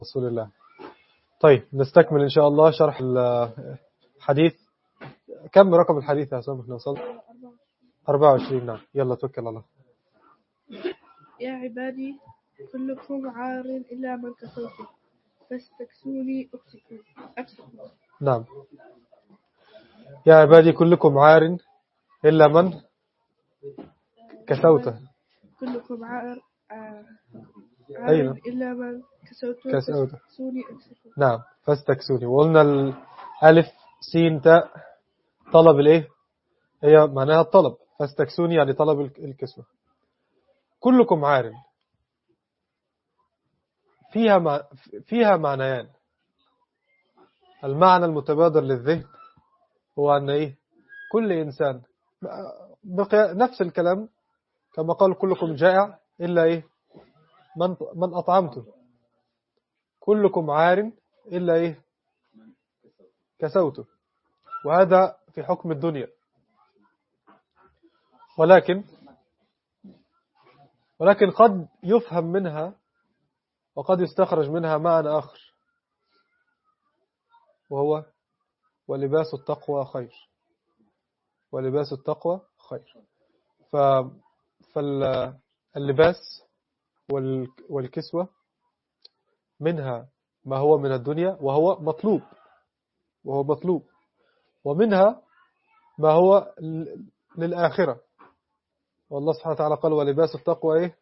رسول الله طيب نستكمل إن شاء الله شرح الحديث كم رقم الحديث يا سامح نوصل 24 نعم يلا توكل الله يا عبادي كلكم عار إلا من كسوته فاستكسوني أكسكم نعم يا عبادي كلكم عار إلا من كسوته كلكم عار آه، عار أيوة. إلا من كسوته كسوته. فاستكسوني أكسكم نعم فاستكسوني وقلنا الألف سين تاء طلب الإيه هي معناها الطلب فاستكسوني يعني طلب الك- الكسوة كلكم عار فيها مع... فيها معنيان المعنى المتبادر للذهن هو أن إيه كل إنسان بقي نفس الكلام كما قال كلكم جائع إلا إيه من من أطعمته كلكم عار إلا إيه كسوته وهذا في حكم الدنيا ولكن ولكن قد يفهم منها وقد يستخرج منها معنى آخر وهو ولباس التقوى خير ولباس التقوى خير ف فاللباس وال- والكسوة منها ما هو من الدنيا وهو مطلوب وهو مطلوب ومنها ما هو ل- للآخرة والله سبحانه وتعالى قال ولباس التقوى إيه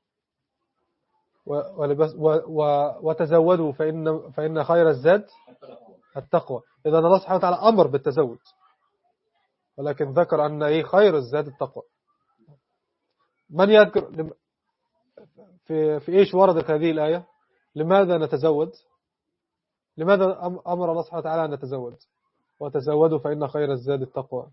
و- ولباس و و وتزودوا فإن, فإن خير الزاد التقوى إذا الله سبحانه وتعالى أمر بالتزود ولكن ذكر أن إيه خير الزاد التقوى من يذكر لم- في, في إيش وردت هذه الآية لماذا نتزود لماذا أم- أمر الله سبحانه وتعالى أن نتزود وتزودوا فإن خير الزاد التقوى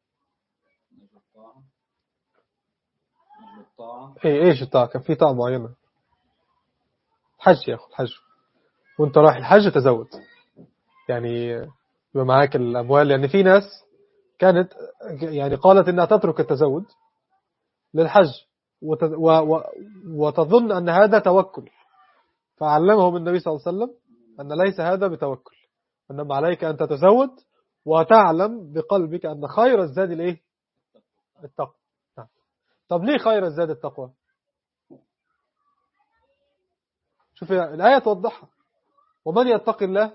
إيه إيش الطاعة كان في طاعة معينة حج يا أخو الحج وانت رايح الحج تزود يعني يبقى معاك الأموال يعني في ناس كانت يعني قالت إنها تترك التزود للحج وت- و- و- وتظن أن هذا توكل فعلمهم النبي صلى الله عليه وسلم أن ليس هذا بتوكل إنما عليك أن تتزود وتعلم بقلبك أن خير الزاد الإيه؟ التقوى نعم. طب ليه خير الزاد التقوى شوف يا- الآية توضحها ومن يتق الله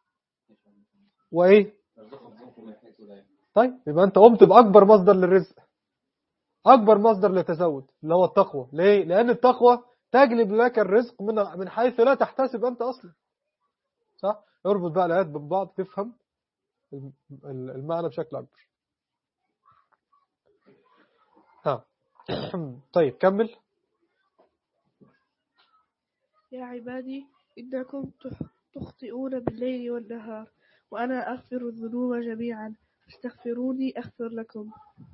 وإيه طيب يبقى أنت قمت بأكبر مصدر للرزق أكبر مصدر للتزود اللي هو التقوى ليه؟ لأن التقوى تجلب لك الرزق من من حيث لا تحتسب أنت أصلا صح؟ اربط بقى الآيات ببعض تفهم الم- ال- المعنى بشكل أكبر ها طيب كمل يا عبادي إنكم تخ- تخطئون بالليل والنهار وأنا أغفر الذنوب جميعا فاستغفروني أغفر لكم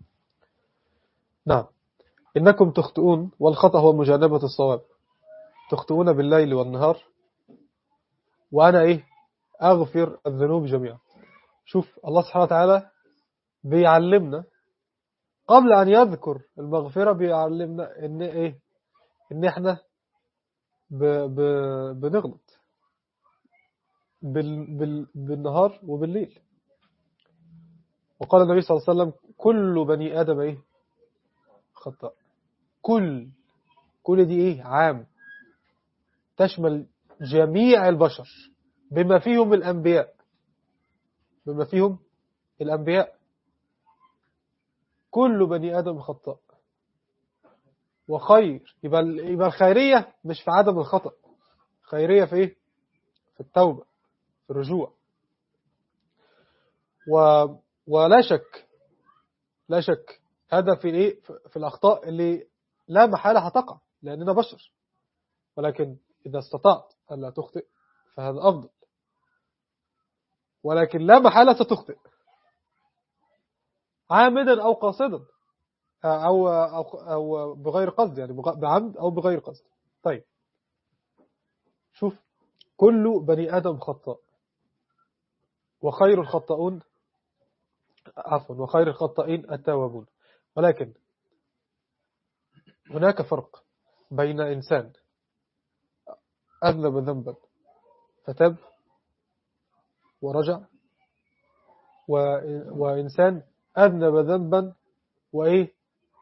نعم إنكم تخطئون والخطأ هو مجانبة الصواب تخطئون بالليل والنهار وأنا إيه أغفر الذنوب جميعا شوف الله سبحانه وتعالى بيعلمنا قبل أن يذكر المغفرة بيعلمنا إن إيه إن إحنا ب ب بنغلط بال بال بالنهار وبالليل وقال النبي صلى الله عليه وسلم كل بني آدم إيه خطأ كل كل دي إيه عام تشمل جميع البشر بما فيهم الأنبياء بما فيهم الأنبياء كل بني آدم خطأ وخير يبقى يبقى الخيرية مش في عدم الخطأ خيرية في إيه؟ في التوبة في الرجوع و ولا شك لا شك هذا في الايه في الاخطاء اللي لا محاله هتقع لاننا بشر ولكن اذا استطعت الا تخطئ فهذا افضل ولكن لا محاله ستخطئ عامدا او قاصدا او او او بغير قصد يعني بغ- بعمد او بغير قصد طيب شوف كل بني ادم خطاء وخير الخطاؤون عفوا وخير الخطائين التوابون ولكن هناك فرق بين إنسان أذنب ذنبا فتاب ورجع وإنسان أذنب ذنبا وإيه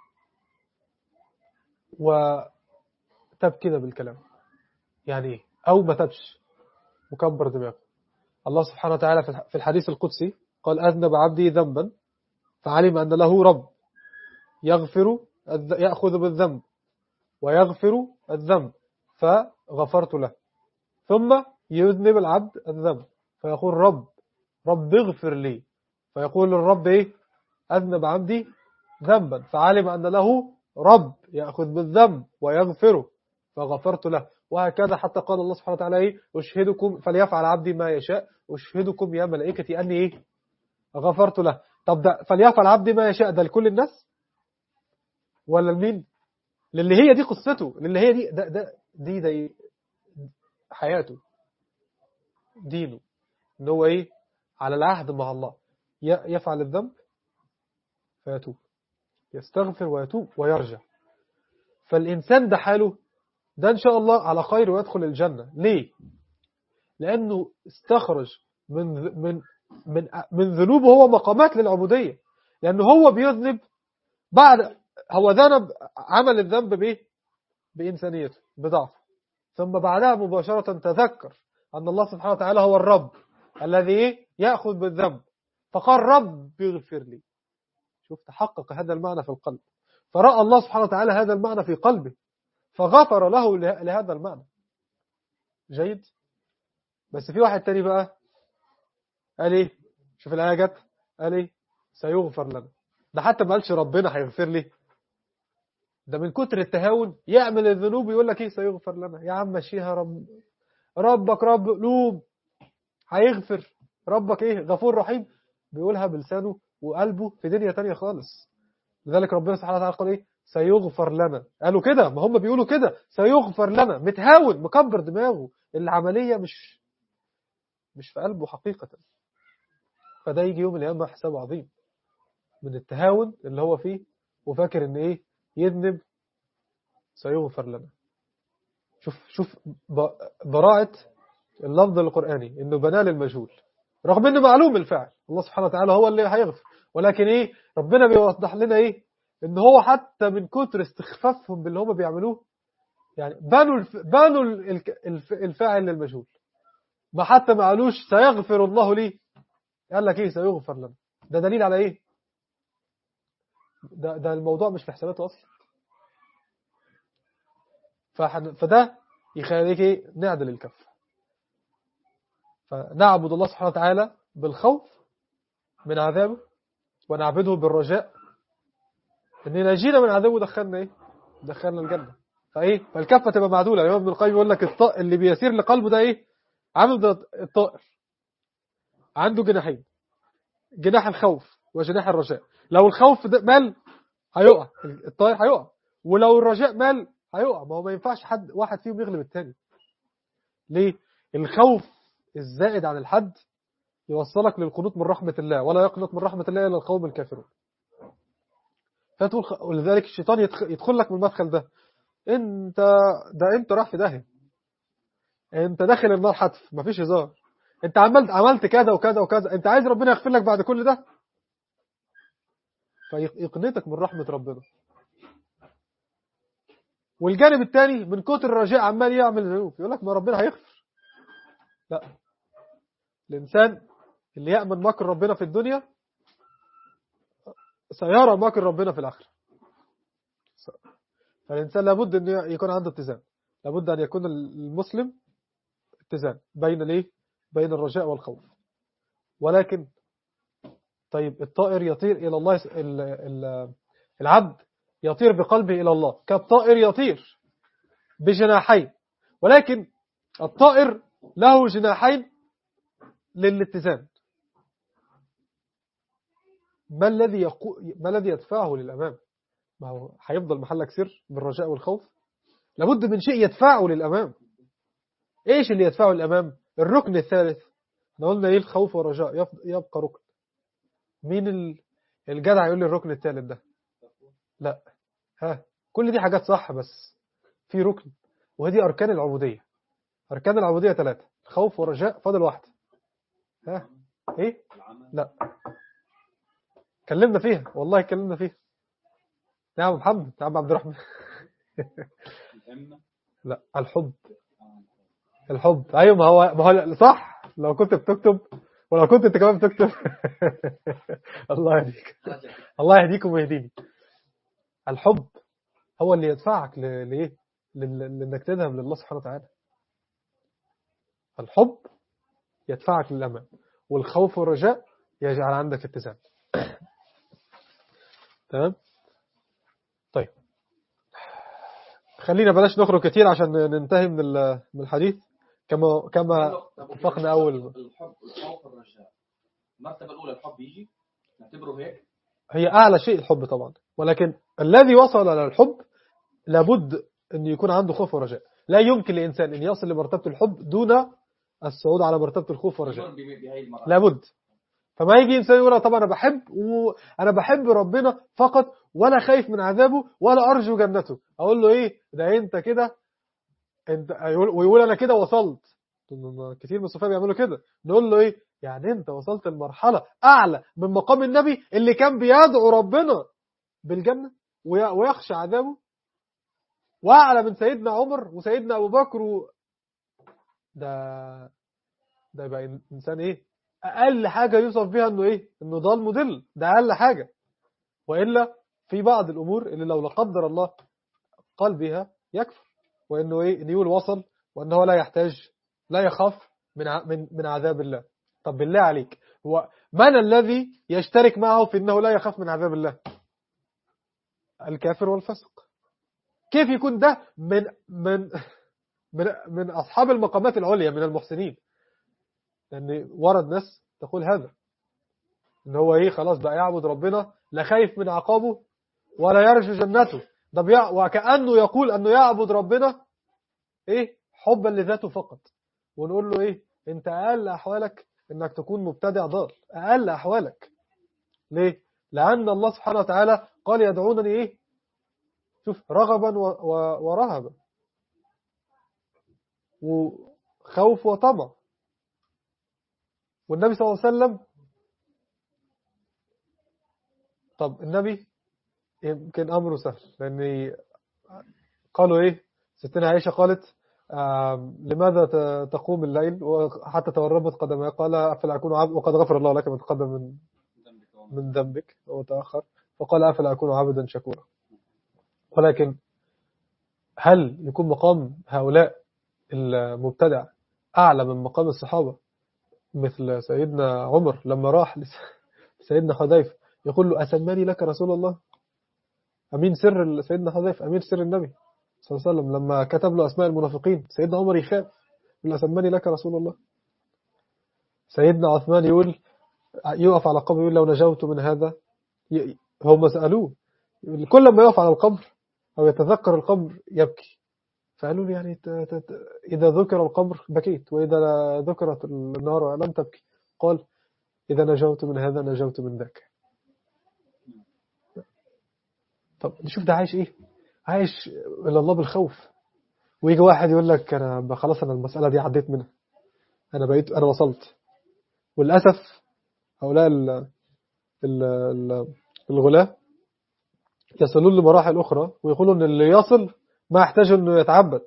وتب كده بالكلام يعني إيه أو ما تبش مكبر دماغه الله سبحانه وتعالى في الحديث القدسي قال أذنب عبدي ذنبا فعلم أن له رب يغفر يأخذ بالذنب ويغفر الذنب فغفرت له ثم يذنب العبد الذنب فيقول رب رب اغفر لي فيقول الرب ايه أذنب عبدي ذنبا فعلم أن له رب يأخذ بالذنب ويغفره فغفرت له وهكذا حتى قال الله سبحانه وتعالى ايه أشهدكم فليفعل عبدي ما يشاء أشهدكم يا ملائكتي أني ايه غفرت له طب ده فليفعل عبدي ما يشاء ده لكل الناس ولا لمين للي هي دي قصته للي هي دي ده ده دي ده إيه؟ حياته دينه ان هو ايه على العهد مع الله يفعل الذنب فيتوب يستغفر ويتوب ويرجع فالإنسان ده حاله ده إن شاء الله على خير ويدخل الجنة ليه؟ لأنه استخرج من من من من ذنوبه هو مقامات للعبودية لأنه هو بيذنب بعد هو ذنب عمل الذنب بإيه؟ بإنسانيته بضعف ثم بعدها مباشرة تذكر أن الله سبحانه وتعالى هو الرب الذي يأخذ بالذنب فقال رب اغفر لي شوف تحقق هذا المعنى في القلب فرأى الله سبحانه وتعالى هذا المعنى في قلبه فغفر له لهذا المعنى جيد بس في واحد تاني بقى قال ايه شوف الآية جت قال ايه سيغفر لنا ده حتى ما قالش ربنا هيغفر لي ده من كتر التهاون يعمل الذنوب يقول لك ايه سيغفر لنا يا عم مشيها رب ربك رب قلوب هيغفر ربك ايه غفور رحيم بيقولها بلسانه وقلبه في دنيا تانية خالص لذلك ربنا سبحانه وتعالى قال ايه سيغفر لنا قالوا كده ما هم بيقولوا كده سيغفر لنا متهاون مكبر دماغه العملية مش مش في قلبه حقيقة فده يجي يوم القيامة حساب عظيم من التهاون اللي هو فيه وفاكر ان ايه يذنب سيغفر لنا شوف شوف براعة اللفظ القرآني انه بناه للمجهول رغم انه معلوم الفعل الله سبحانه وتعالى هو اللي هيغفر ولكن ايه ربنا بيوضح لنا ايه ان هو حتى من كتر استخفافهم باللي هم بيعملوه يعني بنوا الف... بنوا الف... الفاعل للمجهول ما حتى ما قالوش سيغفر الله لي قال لك ايه سيغفر لنا ده دليل على ايه ده, ده الموضوع مش في حساباته اصلا فحن... فده يخليك ايه نعدل الكف فنعبد الله سبحانه وتعالى بالخوف من عذابه ونعبده بالرجاء ان نجينا من عذابه ودخلنا ايه دخلنا الجنة فايه فالكفة تبقى معدولة الإمام ابن القيم يقول لك الطاء اللي بيسير لقلبه ده ايه عامل ده الطائر عنده جناحين جناح الخوف وجناح الرجاء لو الخوف ده مال هيقع الطائر هيقع ولو الرجاء مال هيقع ما هو ما ينفعش حد واحد فيهم يغلب الثاني ليه الخوف الزائد عن الحد يوصلك للقنوط من رحمة الله ولا يقنط من رحمة الله إلا القوم الكافرون فتقول خ... ولذلك الشيطان يدخل, يدخل لك من المدخل ده انت ده انت راح في داهية انت داخل النار حتف مفيش هزار انت عملت عملت كذا وكذا وكذا انت عايز ربنا يغفر لك بعد كل ده فيقنطك من رحمة ربنا والجانب الثاني من كتر الرجاء عمال يعمل ذنوب يقول لك ما ربنا هيغفر لا الإنسان اللي يأمن مكر ربنا في الدنيا سيرى مكر ربنا في الآخرة فالإنسان لابد أن يكون عنده اتزان لابد أن يكون المسلم اتزان بين الايه بين الرجاء والخوف ولكن طيب الطائر يطير إلى الله العبد يطير بقلبه إلى الله كالطائر يطير بجناحين ولكن الطائر له جناحين للاتزان ما الذي يقو... ما الذي يدفعه للأمام ما هو هيفضل محلك سر بالرجاء والخوف لابد من شيء يدفعه للأمام ايش اللي يدفعه للأمام الركن الثالث احنا قلنا ايه الخوف والرجاء يبقى ركن مين الجدع يقول لي الركن الثالث ده لا ها كل دي حاجات صح بس في ركن وهذه أركان العبودية أركان العبودية ثلاثة خوف ورجاء فاضل واحدة ها ايه العمل لا كلمنا فيها والله كلمنا فيها يا عم محمد يا عم عبد الرحمن الهمة لا الحب آه. الحب ايوه ما هو ما هو صح لو كنت بتكتب ولو كنت انت كمان بتكتب الله يهديك الله يهديكم ويهديني الحب هو اللي يدفعك ل- لايه لل- لانك تذهب لله سبحانه وتعالى الحب يدفعك للامام والخوف والرجاء يجعل عندك اتزان تمام طيب خلينا بلاش نخرج كتير عشان ننتهي من ال- من الحديث كما كما اتفقنا اول الحب الخوف الرجاء المرتبة الأولى الحب يجي نعتبره هيك هي أعلى شيء الحب طبعا ولكن الذي وصل إلى الحب لابد أن يكون عنده خوف ورجاء لا يمكن لإنسان أن يصل لمرتبة الحب دون الصعود على مرتبة الخوف والرجاء يمر ب- بهي المرحلة لابد فما يجي إنسان يقول طب أنا بحب وأنا بحب ربنا فقط ولا خايف من عذابه ولا أرجو جنته أقول له إيه ده أنت كده انت يقول- ويقول أنا كده وصلت كتير من الصوفية بيعملوا كده نقول له إيه يعني أنت وصلت لمرحلة أعلى من مقام النبي اللي كان بيدعو ربنا بالجنة وي- ويخشى عذابه وأعلى من سيدنا عمر وسيدنا أبو بكر و... ده ده يبقى إنسان إيه أقل حاجة يوصف بها إنه إيه إنه ضال مضل ده أقل حاجة وإلا في بعض الأمور اللي لو لا قدر الله قال بها يكفر وإنه إيه إن يقول وصل وإنه لا يحتاج لا يخاف من ع- من من عذاب الله طب بالله عليك هو من الذي يشترك معه في أنه لا يخاف من عذاب الله الكافر والفسق كيف يكون ده من من من من أصحاب المقامات العليا من المحسنين لأن ورد ناس تقول هذا إن هو إيه خلاص بقى يعبد ربنا لا خايف من عقابه ولا يرجو جنته ده بيع وكأنه يقول أنه يعبد ربنا إيه حبا لذاته فقط ونقول له إيه أنت أقل أحوالك إنك تكون مبتدع ضال أقل أحوالك ليه؟ لأن الله سبحانه وتعالى قال يدعونني إيه شوف رغبا و- و- ورهبا وخوف وطمع والنبي صلى الله عليه وسلم طب النبي يمكن أمره سهل لأن قالوا إيه ستنا عائشة قالت آم، لماذا ت- تقوم الليل وحتى تورمت قدمها قال أفلا أكون عبد وقد غفر الله لك ما تقدم من ذنبك وما- من ذنبك وتأخر فقال أفلا أكون عبدا شكورا ولكن هل يكون مقام هؤلاء المبتدع أعلى من مقام الصحابة مثل سيدنا عمر لما راح لسيدنا حذيفة يقول له أسماني لك رسول الله أمين سر سيدنا حذيفة أمين سر النبي صلى الله عليه وسلم لما كتب له أسماء المنافقين سيدنا عمر يخاف يقول أسماني لك رسول الله سيدنا عثمان يقول يقف على قبر يقول لو نجوت من هذا ي- هم سألوه يقول كل ما يقف على القبر أو يتذكر القبر يبكي فقالوا له يعني ت- ت- ت- إذا ذكر القبر بكيت وإذا ذكرت النار لم تبكي قال إذا نجوت من هذا نجوت من ذاك طب نشوف ده عايش إيه عايش إلى الله بالخوف ويجي واحد يقول لك أنا ب- خلاص أنا المسألة دي عديت منها أنا بقيت أنا وصلت وللأسف هؤلاء ال ال ال الغلاة يصلون لمراحل أخرى ويقولوا أن اللي يصل ما يحتاج أنه يتعبد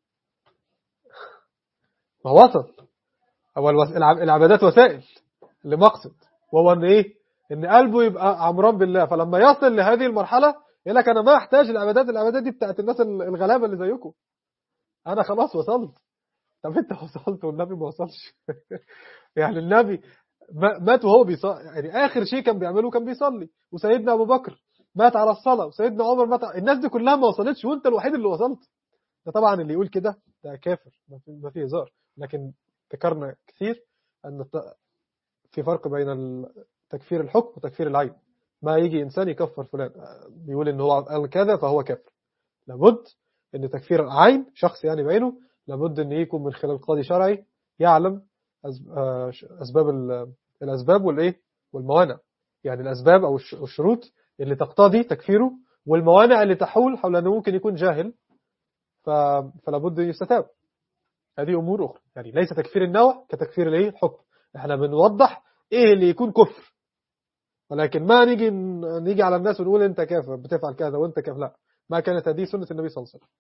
ما هو وصل هو الوس- الع- العبادات وسائل لمقصد وهو أن إيه أن قلبه يبقى عمران بالله فلما يصل لهذه المرحلة يقول لك أنا ما أحتاج العبادات العبادات دي بتاعت الناس ال- الغلابة اللي زيكم أنا خلاص وصلت طب أنت وصلت والنبي ما وصلش يعني النبي ما- مات وهو بيصلي يعني آخر شيء كان بيعمله كان بيصلي وسيدنا أبو بكر مات على الصلاة وسيدنا عمر مات على... الناس دي كلها ما وصلتش وانت الوحيد اللي وصلت ده طبعا اللي يقول كده ده كافر ما في- ما فيه هزار لكن ذكرنا كثير أن الت- في فرق بين ال- تكفير الحكم وتكفير العين ما يجي إنسان يكفر فلان بيقول إن هو قال كذا فهو كافر لابد أن تكفير العين شخص يعني بعينه لابد أن يكون من خلال قاضي شرعي يعلم أسب- آه، أسباب ال- الأسباب والإيه والموانع يعني الأسباب أو الش- الشروط اللي تقتضي تكفيره والموانع اللي تحول حول أنه ممكن يكون جاهل ف... فلا بد يستتاب هذه أمور أخرى يعني ليس تكفير النوع كتكفير الايه الحكم احنا بنوضح ايه اللي يكون كفر ولكن ما نيجي نيجي على الناس ونقول انت كافر بتفعل كذا وانت كافر لا ما كانت هذه سنة النبي صلى الله عليه وسلم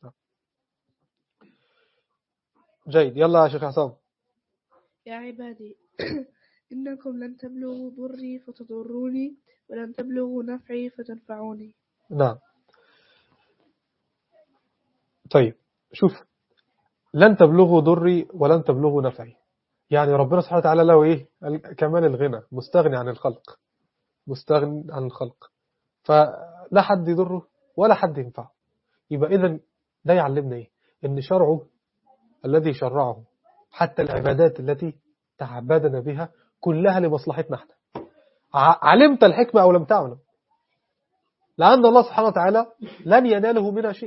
جيد يلا يا شيخ حسام يا عبادي إنكم لن تبلغوا ضري فتضروني ولن تبلغوا نفعي فتنفعوني نعم طيب شوف لن تبلغوا ضري ولن تبلغوا نفعي يعني ربنا سبحانه وتعالى له ايه كمال الغنى مستغني عن الخلق مستغني عن الخلق فلا حد يضره ولا حد ينفعه يبقى اذا ده يعلمنا ايه ان شرعه الذي شرعه حتى العبادات التي تعبدنا بها كلها لمصلحتنا احنا ع- علمت الحكمة أو لم تعلم لأن الله سبحانه وتعالى لن يناله منها شيء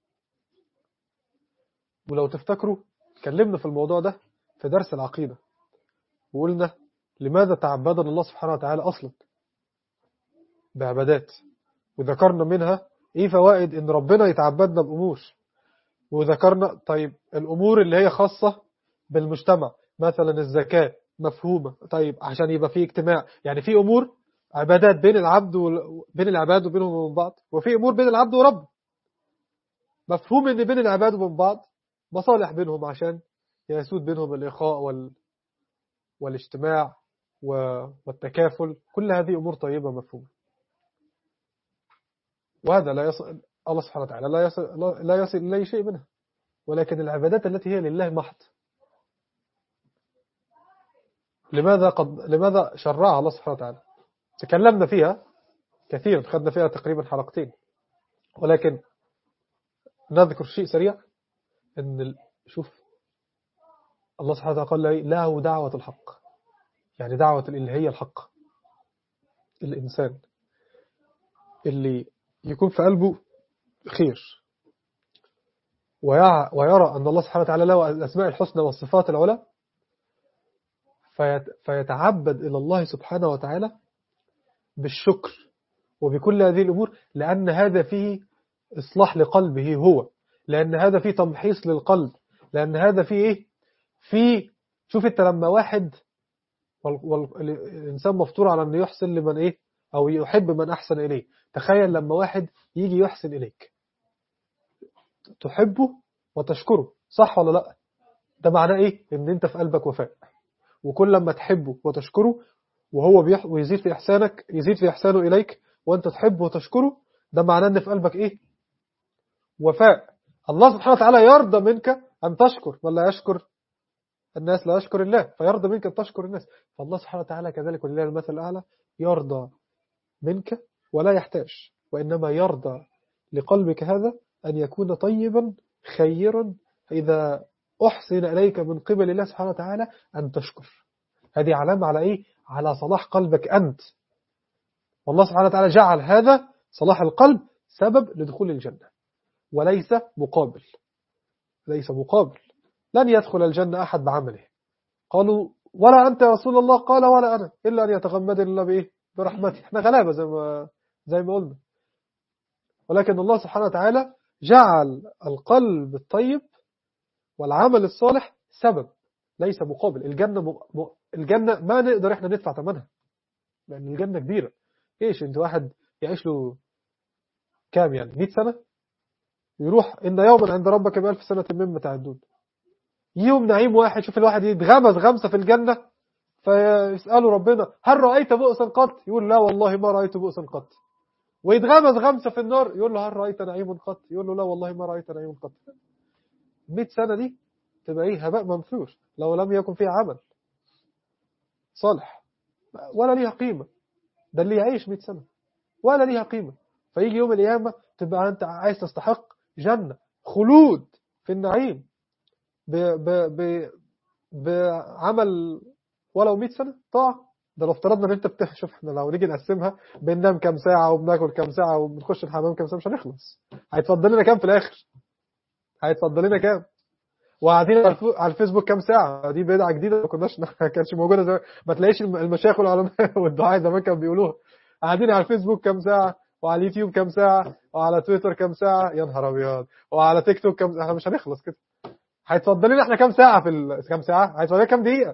ولو تفتكروا اتكلمنا في الموضوع ده في درس العقيدة وقلنا لماذا تعبدنا الله سبحانه وتعالى أصلا بعبادات وذكرنا منها ايه فوائد ان ربنا يتعبدنا بأمور وذكرنا طيب الأمور اللي هي خاصة بالمجتمع مثلا الزكاة مفهومة طيب عشان يبقى في اجتماع يعني في أمور عبادات بين العبد وال... بين العباد وبينهم وبين بعض وفي أمور بين العبد ورب مفهوم ان بين العباد وبين بعض مصالح بينهم عشان يسود بينهم الإخاء وال... والاجتماع و... والتكافل كل هذه أمور طيبة مفهومة وهذا لا يصل الله سبحانه وتعالى لا يصل لا يصل إليه شيء منها ولكن العبادات التي هي لله محض لماذا قد لماذا شرعها الله سبحانه وتعالى تكلمنا فيها كثيرا خدنا فيها تقريبا حلقتين ولكن نذكر شيء سريع ان ال... شوف الله سبحانه وتعالى قال لي له دعوة الحق يعني دعوة الإلهية الحق الإنسان اللي يكون في قلبه خير ويرى أن الله سبحانه وتعالى له الأسماء الحسنى والصفات العلى فيتعبد إلى الله سبحانه وتعالى بالشكر وبكل هذه الأمور لأن هذا فيه إصلاح لقلبه هو لأن هذا فيه تمحيص للقلب لأن هذا فيه إيه في شوف أنت لما واحد والإنسان مفطور على أنه يحسن لمن إيه أو يحب من أحسن إليه تخيل لما واحد يجي يحسن إليك تحبه وتشكره صح ولا لا ده معناه إيه إن أنت في قلبك وفاء وكل لما تحبه وتشكره وهو بيح... ويزيد في إحسانك يزيد في إحسانه إليك وأنت تحبه وتشكره ده معناه أن في قلبك إيه وفاء الله سبحانه وتعالى يرضى منك أن تشكر ولا يشكر الناس لا يشكر الله فيرضى منك أن تشكر الناس فالله سبحانه وتعالى كذلك ولله المثل الأعلى يرضى منك ولا يحتاج وإنما يرضى لقلبك هذا أن يكون طيبا خيرا إذا أحسن إليك من قبل الله سبحانه وتعالى أن تشكر هذه علامة على إيه؟ على صلاح قلبك أنت والله سبحانه وتعالى جعل هذا صلاح القلب سبب لدخول الجنة وليس مقابل ليس مقابل لن يدخل الجنة أحد بعمله قالوا ولا أنت يا رسول الله قال ولا أنا إلا أن يتغمد الله بإيه برحمته احنا غلابة زي ما, زي ما قلنا ولكن الله سبحانه وتعالى جعل القلب الطيب والعمل الصالح سبب ليس مقابل الجنة م... م... الجنة ما نقدر احنا ندفع ثمنها لأن الجنة كبيرة ايش انت واحد يعيش له كام يعني 100 سنة يروح إن يوما عند ربك بألف سنة مما تعدون يوم نعيم واحد شوف الواحد يتغمز غمسة في الجنة فيسأله ربنا هل رأيت بؤسا قط يقول لا والله ما رأيت بؤسا قط ويتغمز غمسة في النار يقول له هل رأيت نعيم قط يقول له لا والله ما رأيت نعيم قط 100 سنة دي تبقى ايه هباء منثور لو لم يكن فيها عمل صالح ولا ليها قيمة ده اللي يعيش 100 سنة ولا ليها قيمة فيجي يوم القيامة تبقى أنت عايز تستحق جنة خلود في النعيم ب ب ب بعمل ولو 100 سنة طاعة ده لو افترضنا ان انت بتشوف احنا لو نيجي نقسمها بننام كام ساعة وبناكل كام ساعة وبنخش الحمام كام ساعة مش هنخلص هيتفضل لنا كام في الاخر هيتفضل لنا كام وقاعدين على الفيسبوك كام ساعة دي بدعة جديدة ما كناش ما كانش موجودة زي ما تلاقيش المشايخ والعلماء والدعاء زمان كانوا بيقولوها قاعدين على الفيسبوك كام ساعة وعلى اليوتيوب كام ساعة وعلى تويتر كام ساعة يا نهار ابيض وعلى تيك توك كام احنا مش هنخلص كده هيتفضل لنا احنا كام ساعة في ال... كام ساعة هيتفضل لنا كام دقيقة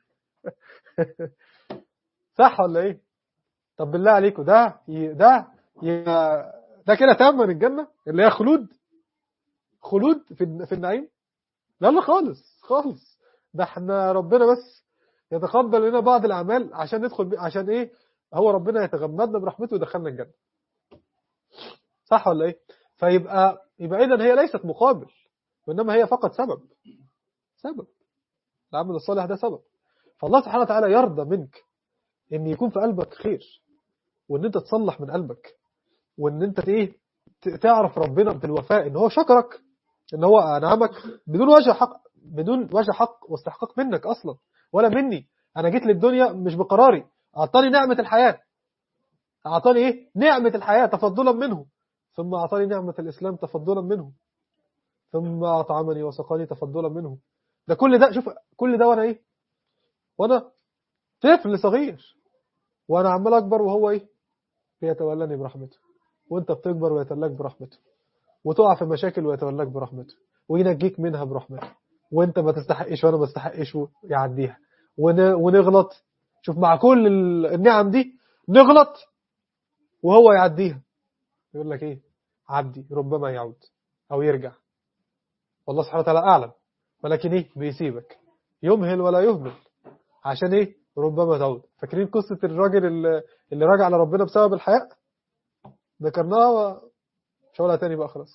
صح ولا ايه طب بالله عليكم ده ي... ده ي... ده كده تمن الجنة اللي هي خلود خلود في في النعيم لا لا خالص خالص ده احنا ربنا بس يتقبل لنا بعض الاعمال عشان ندخل بي... عشان ايه هو ربنا يتغمدنا برحمته ويدخلنا الجنة صح ولا ايه فيبقى يبقى اذا هي ليست مقابل وانما هي فقط سبب سبب العمل الصالح ده سبب فالله سبحانه وتعالى يرضى منك ان يكون في قلبك خير وان انت تصلح من قلبك وان انت ايه تعرف ربنا بالوفاء ان هو شكرك ان هو انعمك بدون وجه حق بدون وجه حق واستحقاق منك اصلا ولا مني انا جيت للدنيا مش بقراري اعطاني نعمة الحياة اعطاني ايه نعمة الحياة تفضلا منه ثم اعطاني نعمة الاسلام تفضلا منه ثم اطعمني وسقاني تفضلا منه ده كل ده شوف كل ده وانا ايه وانا طفل صغير وانا عمال اكبر وهو ايه بيتولاني برحمته وانت بتكبر ويتولاك برحمته وتقع في مشاكل ويتولاك برحمته وينجيك منها برحمته وانت ما تستحقش وانا ما استحقش يعديها ونغلط شوف مع كل النعم دي نغلط وهو يعديها يقول لك ايه عبدي ربما يعود او يرجع والله سبحانه وتعالى اعلم ولكن ايه بيسيبك يمهل ولا يهمل عشان ايه ربما تعود فاكرين قصة الراجل اللي, اللي راجع على ربنا بسبب الحياء ذكرناها ومش هقولها تاني بقى خلاص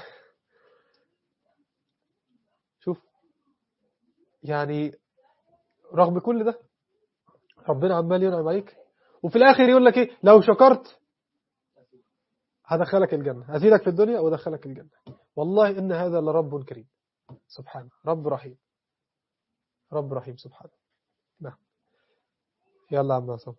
شوف يعني رغم كل ده ربنا عمال ينعم عليك وفي الاخر يقول لك ايه لو شكرت هدخلك الجنة هزيدك في الدنيا ودخلك الجنة والله إن هذا لرب كريم سبحانه رب رحيم رب رحيم سبحانه نعم يلا عم ناصر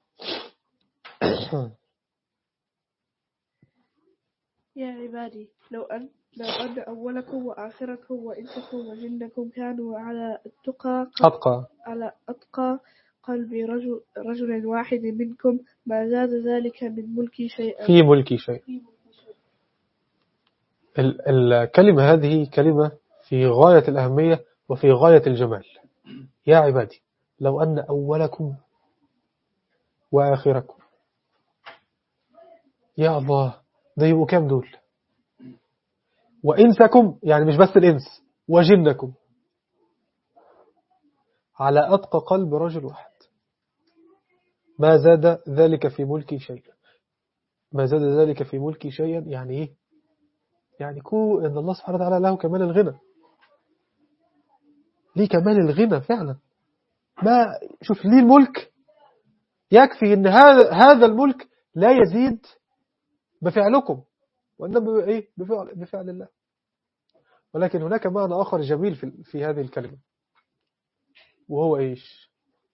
يا عبادي لو أن لو أن أولكم وآخركم وإنسكم وجنكم كانوا على التقى أتقى على أتقى قلب رجل, رجل واحد منكم ما زاد ذلك من ملكي شيئا في ملكي شيء الكلمة هذه كلمة في غاية الأهمية وفي غاية الجمال يا عبادي لو أن أولكم وآخركم يا الله ده يبقوا كام دول وإنسكم يعني مش بس الإنس وجنكم على أتقى قلب رجل واحد ما زاد ذلك في ملكي شيئا ما زاد ذلك في ملكي شيئا يعني إيه يعني كو إن الله سبحانه وتعالى له كمال الغنى ليه كمال الغنى فعلا ما شوف ليه الملك يكفي ان هذا هذا الملك لا يزيد بفعلكم وانما ايه بفعل, بفعل الله ولكن هناك معنى اخر جميل في في هذه الكلمه وهو ايش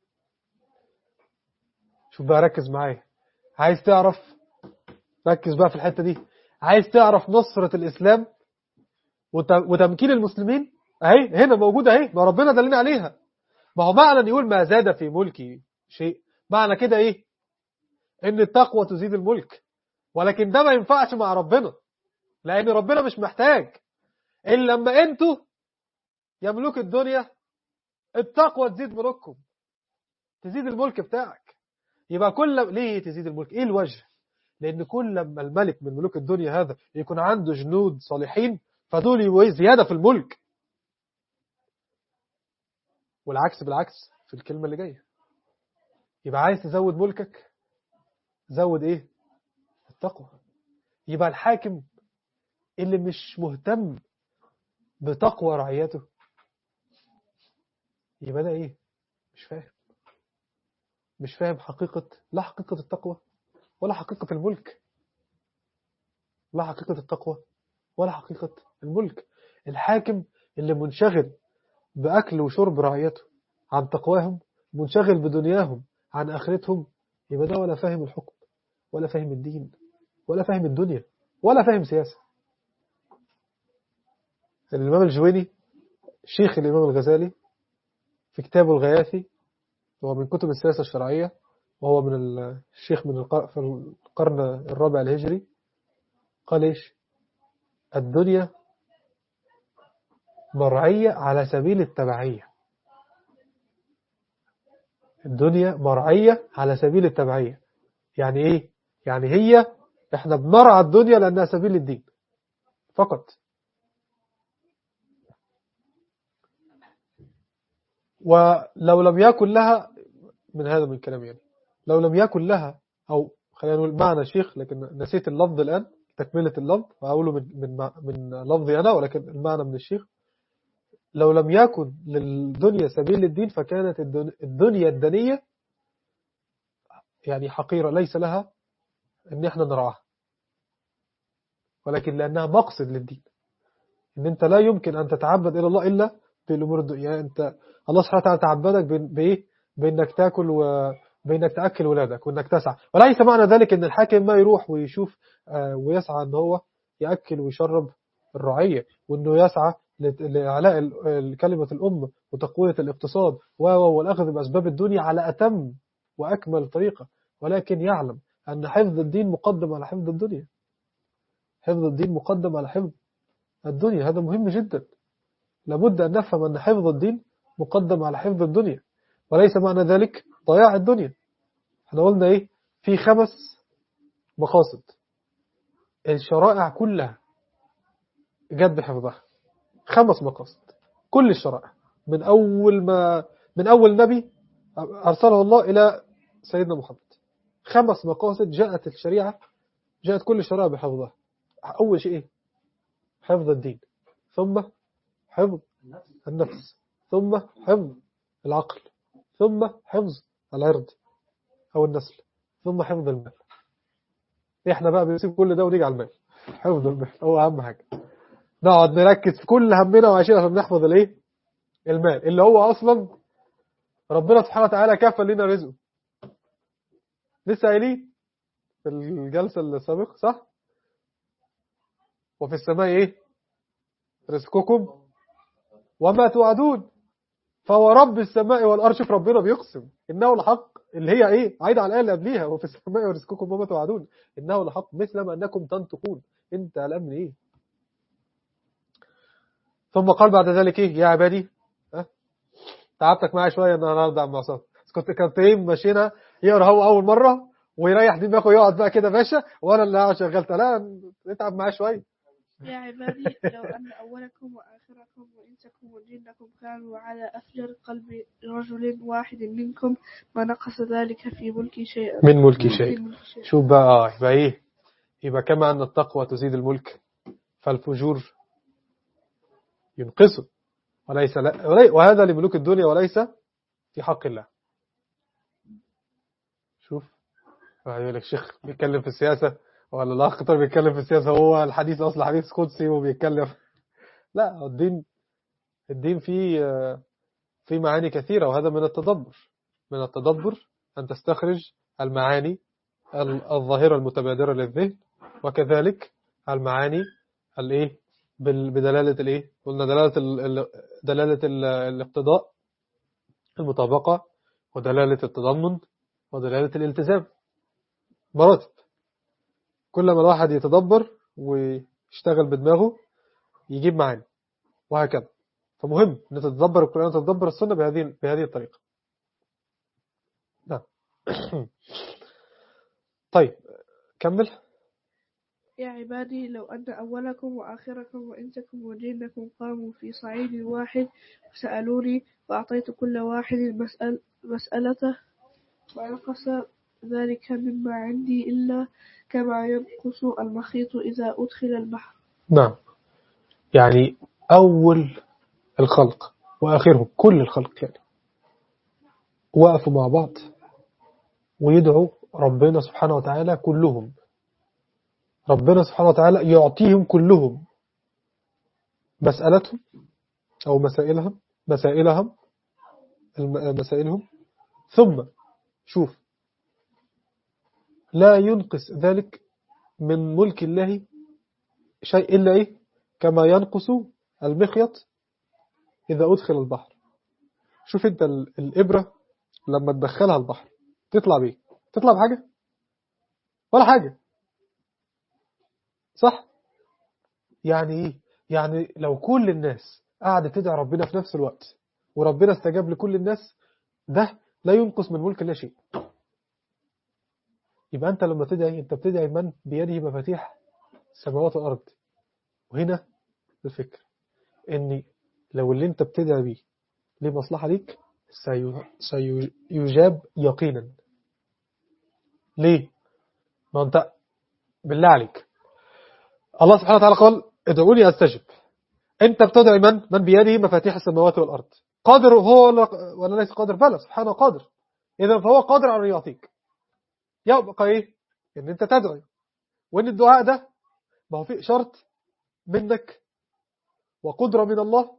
شوف بقى ركز معايا عايز تعرف ركز بقى في الحته دي عايز تعرف نصرة الإسلام وتمكين المسلمين اهي هنا موجودة اهي ما ربنا دلنا عليها ما هو معنى يقول ما زاد في ملكي شيء معنى كده ايه ان التقوى تزيد الملك ولكن ده ما ينفعش مع ربنا لان ربنا مش محتاج الا لما انتوا يملك الدنيا التقوى تزيد ملككم تزيد الملك بتاعك يبقى كل ليه تزيد الملك ايه الوجه لان كل لما الملك من ملوك الدنيا هذا يكون عنده جنود صالحين فدول زيادة في الملك والعكس بالعكس في الكلمة اللي جاية يبقى عايز تزود ملكك زود ايه التقوى يبقى الحاكم اللي مش مهتم بتقوى رعيته يبقى ده ايه مش فاهم مش فاهم حقيقة لا حقيقة التقوى ولا حقيقة الملك لا حقيقة التقوى ولا حقيقة الملك الحاكم اللي منشغل بأكل وشرب رعيته عن تقواهم منشغل بدنياهم عن آخرتهم يبقى ده ولا فاهم الحكم ولا فاهم الدين ولا فاهم الدنيا ولا فاهم سياسة الإمام الجويني شيخ الإمام الغزالي في كتابه الغياثي هو من كتب السياسة الشرعية وهو من الشيخ من في القرن الرابع الهجري قال إيش الدنيا مرعية على سبيل التبعية الدنيا مرعية على سبيل التبعية يعني ايه يعني هي احنا بنرعى الدنيا لانها سبيل الدين فقط ولو لم يكن لها من هذا من كلام يعني لو لم يكن لها او خلينا نقول معنى شيخ لكن نسيت اللفظ الان تكملة اللفظ وأقوله من من من لفظي أنا ولكن المعنى من الشيخ لو لم يكن للدنيا سبيل الدين فكانت الدنيا الدنية يعني حقيرة ليس لها ان احنا نرعاها ولكن لأنها مقصد للدين ان انت لا يمكن أن تتعبد إلى الله إلا بالأمور الدنيا يعني انت الله سبحانه وتعالى تعبدك بإيه بإنك تاكل وبإنك تأكل ولادك وإنك تسعى وليس معنى ذلك ان الحاكم ما يروح ويشوف ويسعى ان هو يأكل ويشرب الرعية وانه يسعى لإعلاء كلمة الأمة وتقوية الاقتصاد والأخذ بأسباب الدنيا على أتم وأكمل طريقة ولكن يعلم أن حفظ الدين مقدم على حفظ الدنيا حفظ الدين مقدم على حفظ الدنيا هذا مهم جدا لابد أن نفهم أن حفظ الدين مقدم على حفظ الدنيا وليس معنى ذلك ضياع الدنيا احنا قلنا ايه في خمس مقاصد الشرائع كلها جت بحفظها خمس مقاصد كل الشرائع من أول ما من أول نبي أرسله الله إلى سيدنا محمد خمس مقاصد جاءت الشريعة جاءت كل الشرائع بحفظها أول شيء إيه؟ حفظ الدين ثم حفظ النفس ثم حفظ العقل ثم حفظ العرض أو النسل ثم حفظ المال احنا بقى بنسيب كل ده ونيجي على المال حفظ المال هو أهم حاجة نقعد نركز في كل همنا وعايشين عشان نحفظ الايه المال اللي هو اصلا ربنا سبحانه وتعالى كفل لنا رزقه لسه قايلين في الجلسة السابقة صح وفي السماء ايه رزقكم وما توعدون فهو رب السماء والارض شوف ربنا بيقسم انه الحق اللي هي ايه عايده على الايه اللي قبليها وفي السماء ورزقكم وما توعدون انه الحق مثل ما انكم تنطقون انت قلقان من ايه ثم قال بعد ذلك ايه يا عبادي ها تعبتك معايا شويه النهارده عم عصام كنت كنت ايه ماشينا يقرا هو اول مره ويريح دماغه ويقعد بقى كده باشا وانا اللي قاعد شغلت لا اتعب معايا شويه يا عبادي لو أن أولكم وآخركم وإنسكم وجنكم كانوا على أفجر قلب رجل واحد منكم ما نقص ذلك في ملكي شيئا من ملكي شيء من ملكي شيئا. شوف بقى يبقى ايه يبقى كما ان التقوى تزيد الملك فالفجور ينقصه وليس لا ولي- وهذا لملوك الدنيا وليس في حق الله شوف واحد يقول لك شيخ بيتكلم في السياسة ولا الأخ طيب بيتكلم في السياسة هو الحديث أصلا حديث قدسي وبيتكلم لا الدين الدين فيه فيه معاني كثيرة وهذا من التدبر من التدبر أن تستخرج المعاني ال- الظاهرة المتبادرة للذهن وكذلك المعاني الايه بال- بدلالة الايه قلنا دلالة ال- ال- دلالة ال- الاقتضاء المطابقة ودلالة التضمن ودلالة الالتزام مراتب كل ما الواحد يتدبر ويشتغل بدماغه يجيب معاني وهكذا فمهم ان تتدبر القرآن وتتدبر السنة بهذه بهذه الطريقة نعم طيب كمل يا عبادي لو أن أولكم وآخركم وإنسكم وجنكم قاموا في صعيد واحد فسألوني وأعطيت كل واحد مسأل مسألته ما نقص ذلك مما عندي إلا كما ينقص المخيط إذا أدخل البحر نعم يعني أول الخلق وآخرهم كل الخلق يعني وقفوا مع بعض ويدعوا ربنا سبحانه وتعالى كلهم ربنا سبحانه وتعالى يعطيهم كلهم مسألتهم أو مسائلهم مسائلهم الم- مسائلهم ثم شوف لا ينقص ذلك من ملك الله شيء إلا إيه كما ينقص المخيط إذا أدخل البحر شوف أنت ال- الإبرة لما تدخلها البحر تطلع بيه تطلع بحاجة ولا حاجة صح يعني إيه يعني لو كل الناس قاعدة تدعي ربنا في نفس الوقت وربنا استجاب لكل الناس ده لا ينقص من ملك لا شيء يبقى أنت لما تدعي أنت بتدعي من بيده مفاتيح السماوات والأرض وهنا الفكر إن لو اللي أنت بتدعي بيه ليه مصلحة ليك سي- سيجاب يقينا ليه ما أنت بالله عليك الله سبحانه وتعالى قال ادعوني أستجب أنت بتدعي من من بيده مفاتيح السماوات والأرض قادر هو ولا- ولا ليس قادر بلى سبحانه قادر إذا فهو قادر على أن يعطيك يبقى إيه إن أنت تدعي وإن الدعاء ده ما هو فيه شرط منك وقدرة من الله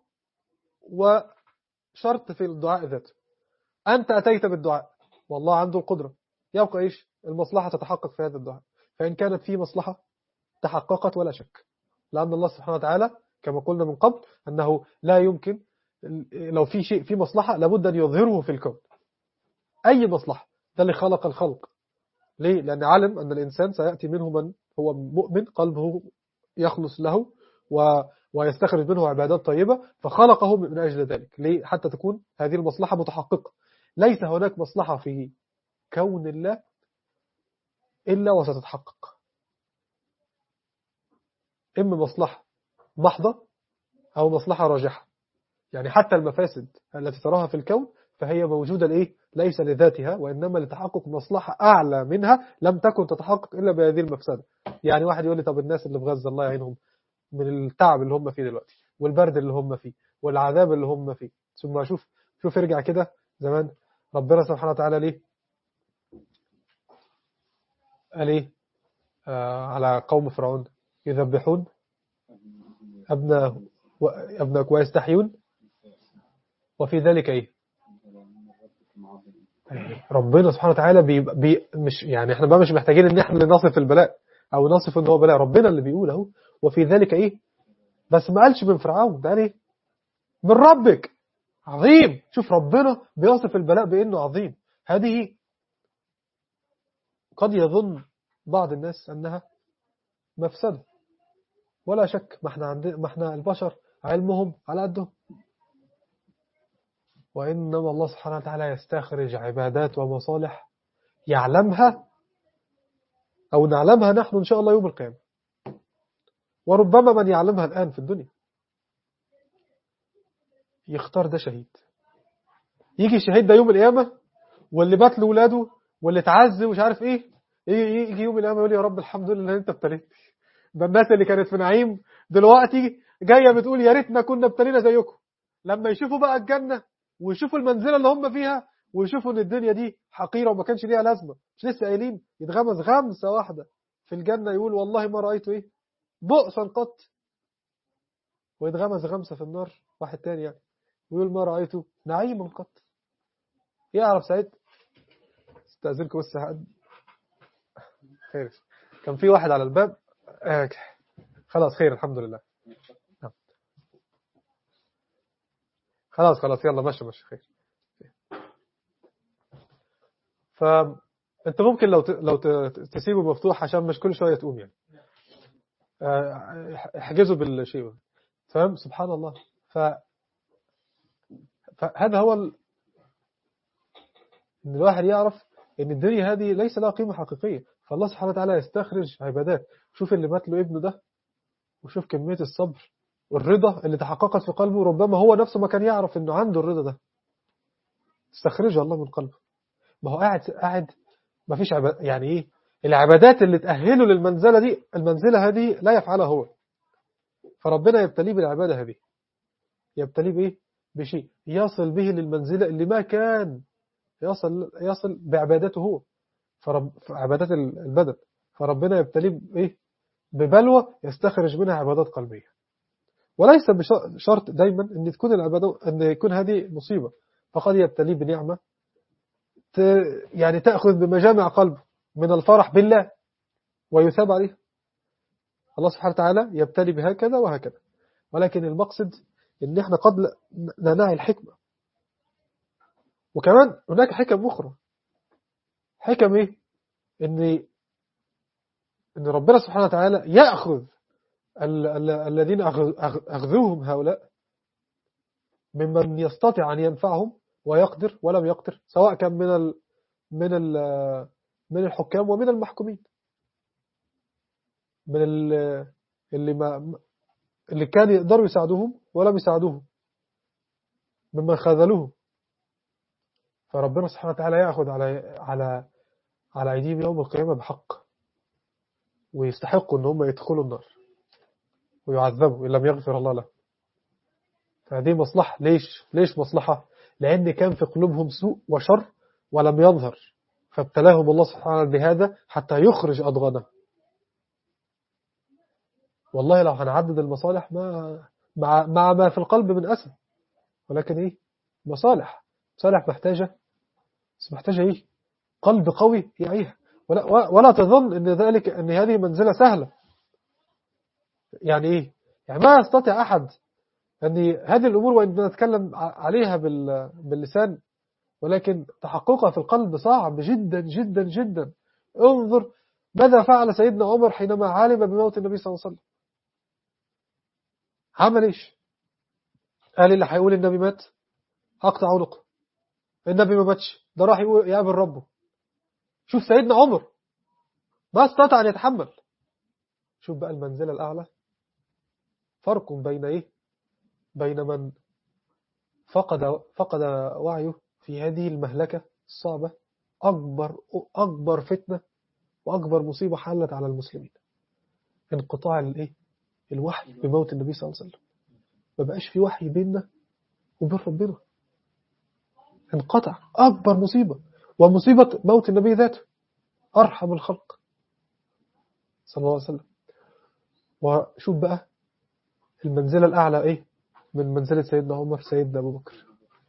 وشرط في الدعاء ذاته أنت أتيت بالدعاء والله عنده القدرة يبقى إيش المصلحة تتحقق في هذا الدعاء فإن كانت فيه مصلحة تحققت ولا شك لأن الله سبحانه وتعالى كما قلنا من قبل أنه لا يمكن لو في شيء في مصلحة لابد أن يظهره في الكون أي مصلحة ده اللي خلق الخلق ليه؟ لأن علم أن الإنسان سيأتي منه من هو مؤمن قلبه يخلص له و ويستخرج منه عبادات طيبة فخلقه من أجل ذلك ليه؟ حتى تكون هذه المصلحة متحققة ليس هناك مصلحة في كون الله إلا وستتحقق إما مصلحة محضة أو مصلحة راجحة يعني حتى المفاسد التي تراها في الكون فهي موجودة لإيه؟ ليس لذاتها وإنما لتحقق مصلحة أعلى منها لم تكن تتحقق إلا بهذه المفسدة يعني واحد يقول لي طب الناس اللي في غزة الله يعينهم من التعب اللي هم فيه دلوقتي والبرد اللي هم فيه والعذاب اللي هم فيه ثم شوف شوف ارجع كده زمان ربنا سبحانه وتعالى ليه قال ايه آه على قوم فرعون يذبحون أبناءهم وأبناءك ويستحيون وفي ذلك ايه ربنا سبحانه وتعالى بي بي مش يعني احنا بقى مش محتاجين ان احنا اللي نصف البلاء او نصف ان هو بلاء ربنا اللي بيقول اهو وفي ذلك ايه بس ما قالش من فرعون ده قال ايه من ربك عظيم شوف ربنا بيصف البلاء بانه عظيم هذه قد يظن بعض الناس انها مفسده ولا شك ما احنا عندنا ما احنا البشر علمهم على قدهم وإنما الله سبحانه وتعالى يستخرج عبادات ومصالح يعلمها أو نعلمها نحن إن شاء الله يوم القيامة وربما من يعلمها الآن في الدنيا يختار ده شهيد يجي الشهيد ده يوم القيامة واللي بات لولاده واللي اتعز ومش عارف ايه يجي يجي يوم القيامة يقول يا رب الحمد لله ان انت ابتليت ده الناس اللي كانت في نعيم دلوقتي جاية بتقول يا ريتنا كنا ابتلينا زيكم لما يشوفوا بقى الجنة ويشوفوا المنزلة اللي هم فيها ويشوفوا ان الدنيا دي حقيرة وما كانش ليها لازمة مش لسه قايلين يتغمز غمسة واحدة في الجنة يقول والله ما رأيت ايه بؤسا قط ويتغمز غمسة في النار واحد تاني يعني ويقول ما رأيته نعيما قط يعرف سعيد استأذنكم بس حد خير كان في واحد على الباب آه خلاص خير الحمد لله خلاص خلاص يلا ماشي ماشي خير فانت ممكن لو ت... لو ت... تسيبه مفتوح عشان مش كل شويه تقوم يعني احجزه بالشيء فاهم سبحان الله ف فهذا هو ال... ان الواحد يعرف ان الدنيا هذه ليس لها قيمه حقيقيه فالله سبحانه وتعالى يستخرج عبادات شوف اللي مات له ابنه ده وشوف كميه الصبر والرضا اللي تحققت في قلبه ربما هو نفسه ما كان يعرف انه عنده الرضا ده استخرجه الله من قلبه ما هو قاعد قاعد ما فيش عباد يعني ايه العبادات اللي تأهله للمنزلة دي المنزلة هذه لا يفعلها هو فربنا يبتليه بالعبادة هذه يبتليه بايه بشيء يصل به للمنزلة اللي ما كان يصل يصل بعبادته هو فرب عبادات البدن فربنا يبتليه بايه ببلوى يستخرج منها عبادات قلبيه وليس بشرط دايما ان تكون العبادة ان يكون هذه مصيبة فقد يبتليه بنعمة يعني تأخذ بمجامع قلبه من الفرح بالله ويثاب عليه الله سبحانه وتعالى يبتلي بهكذا وهكذا ولكن المقصد ان احنا قد لا نعي الحكمة وكمان هناك حكم أخرى حكم ايه ان ان ربنا سبحانه وتعالى يأخذ ال ال الذين أغذوهم هؤلاء ممن يستطيع أن ينفعهم ويقدر ولم يقدر سواء كان من ال من ال من الحكام ومن المحكومين من ال- اللي ما اللي كان يقدروا يساعدوهم ولم يساعدوهم ممن خذلوهم فربنا سبحانه وتعالى يأخذ على على على أيديهم يوم القيامة بحق ويستحقوا أن هم يدخلوا النار ويعذبوا إن لم يغفر الله لهم فهذه مصلحة ليش ليش مصلحة لأن كان في قلوبهم سوء وشر ولم يظهر فابتلاهم الله سبحانه بهذا حتى يخرج أضغانه والله لو هنعدد المصالح ما مع, مع ما في القلب من أسى ولكن إيه مصالح مصالح محتاجة بس محتاجة إيه قلب قوي يعيها ولا, ولا تظن أن ذلك أن هذه منزلة سهلة يعني إيه يعني ما يستطيع أحد أن هذه الأمور وإن نتكلم عليها بال- باللسان ولكن تحققها في القلب صعب جدا جدا جدا انظر ماذا فعل سيدنا عمر حينما علم بموت النبي صلى الله عليه وسلم عمل ايش قال اللي هيقول النبي مات هقطع عنقه النبي ما ماتش ده راح يقول يقابل ربه شوف سيدنا عمر ما استطاع ان يتحمل شوف بقى المنزلة الأعلى فرق بين إيه بين من فقد فقد وعيه في هذه المهلكة الصعبة أكبر أكبر فتنة وأكبر مصيبة حلت على المسلمين انقطاع الإيه الوحي بموت النبي صلى الله عليه وسلم ما بقاش في وحي بيننا وبين ربنا انقطع أكبر مصيبة ومصيبة موت النبي ذاته أرحم الخلق صلى الله عليه وسلم وشوف بقى المنزلة الأعلى إيه من منزلة سيدنا عمر سيدنا أبو بكر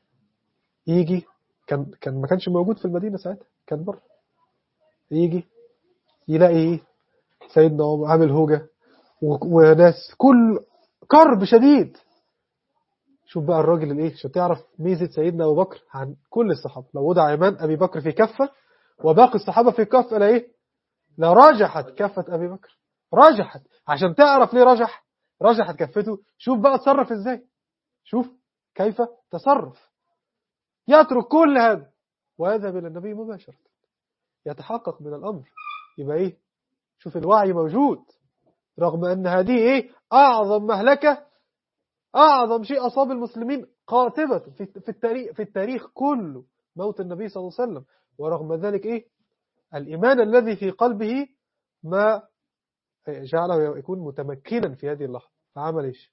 يجي كان كان ما كانش موجود في المدينة ساعتها كان بره يجي يلاقي إيه سيدنا عمر عامل هوجة وناس كل كرب شديد شوف بقى الراجل الايه عشان تعرف ميزة سيدنا أبو بكر عن كل الصحابة لو وضع عمان أبي بكر في كفة وباقي الصحابة في كفة لا إيه لا رجحت كفة أبي بكر رجحت عشان تعرف ليه رجح رجحت كفته شوف بقى تصرف ازاي شوف كيف تصرف يترك كل هذا ويذهب إلى النبي مباشرة يتحقق من الأمر يبقى إيه شوف الوعي موجود رغم أن هذه إيه أعظم مهلكة أعظم شيء أصاب المسلمين قاطبة في في التاريخ في التاريخ كله موت النبي صلى الله عليه وسلم ورغم ذلك إيه الإيمان الذي في قلبه ما جعله يكون متمكنا في هذه اللحظة فعمل إيش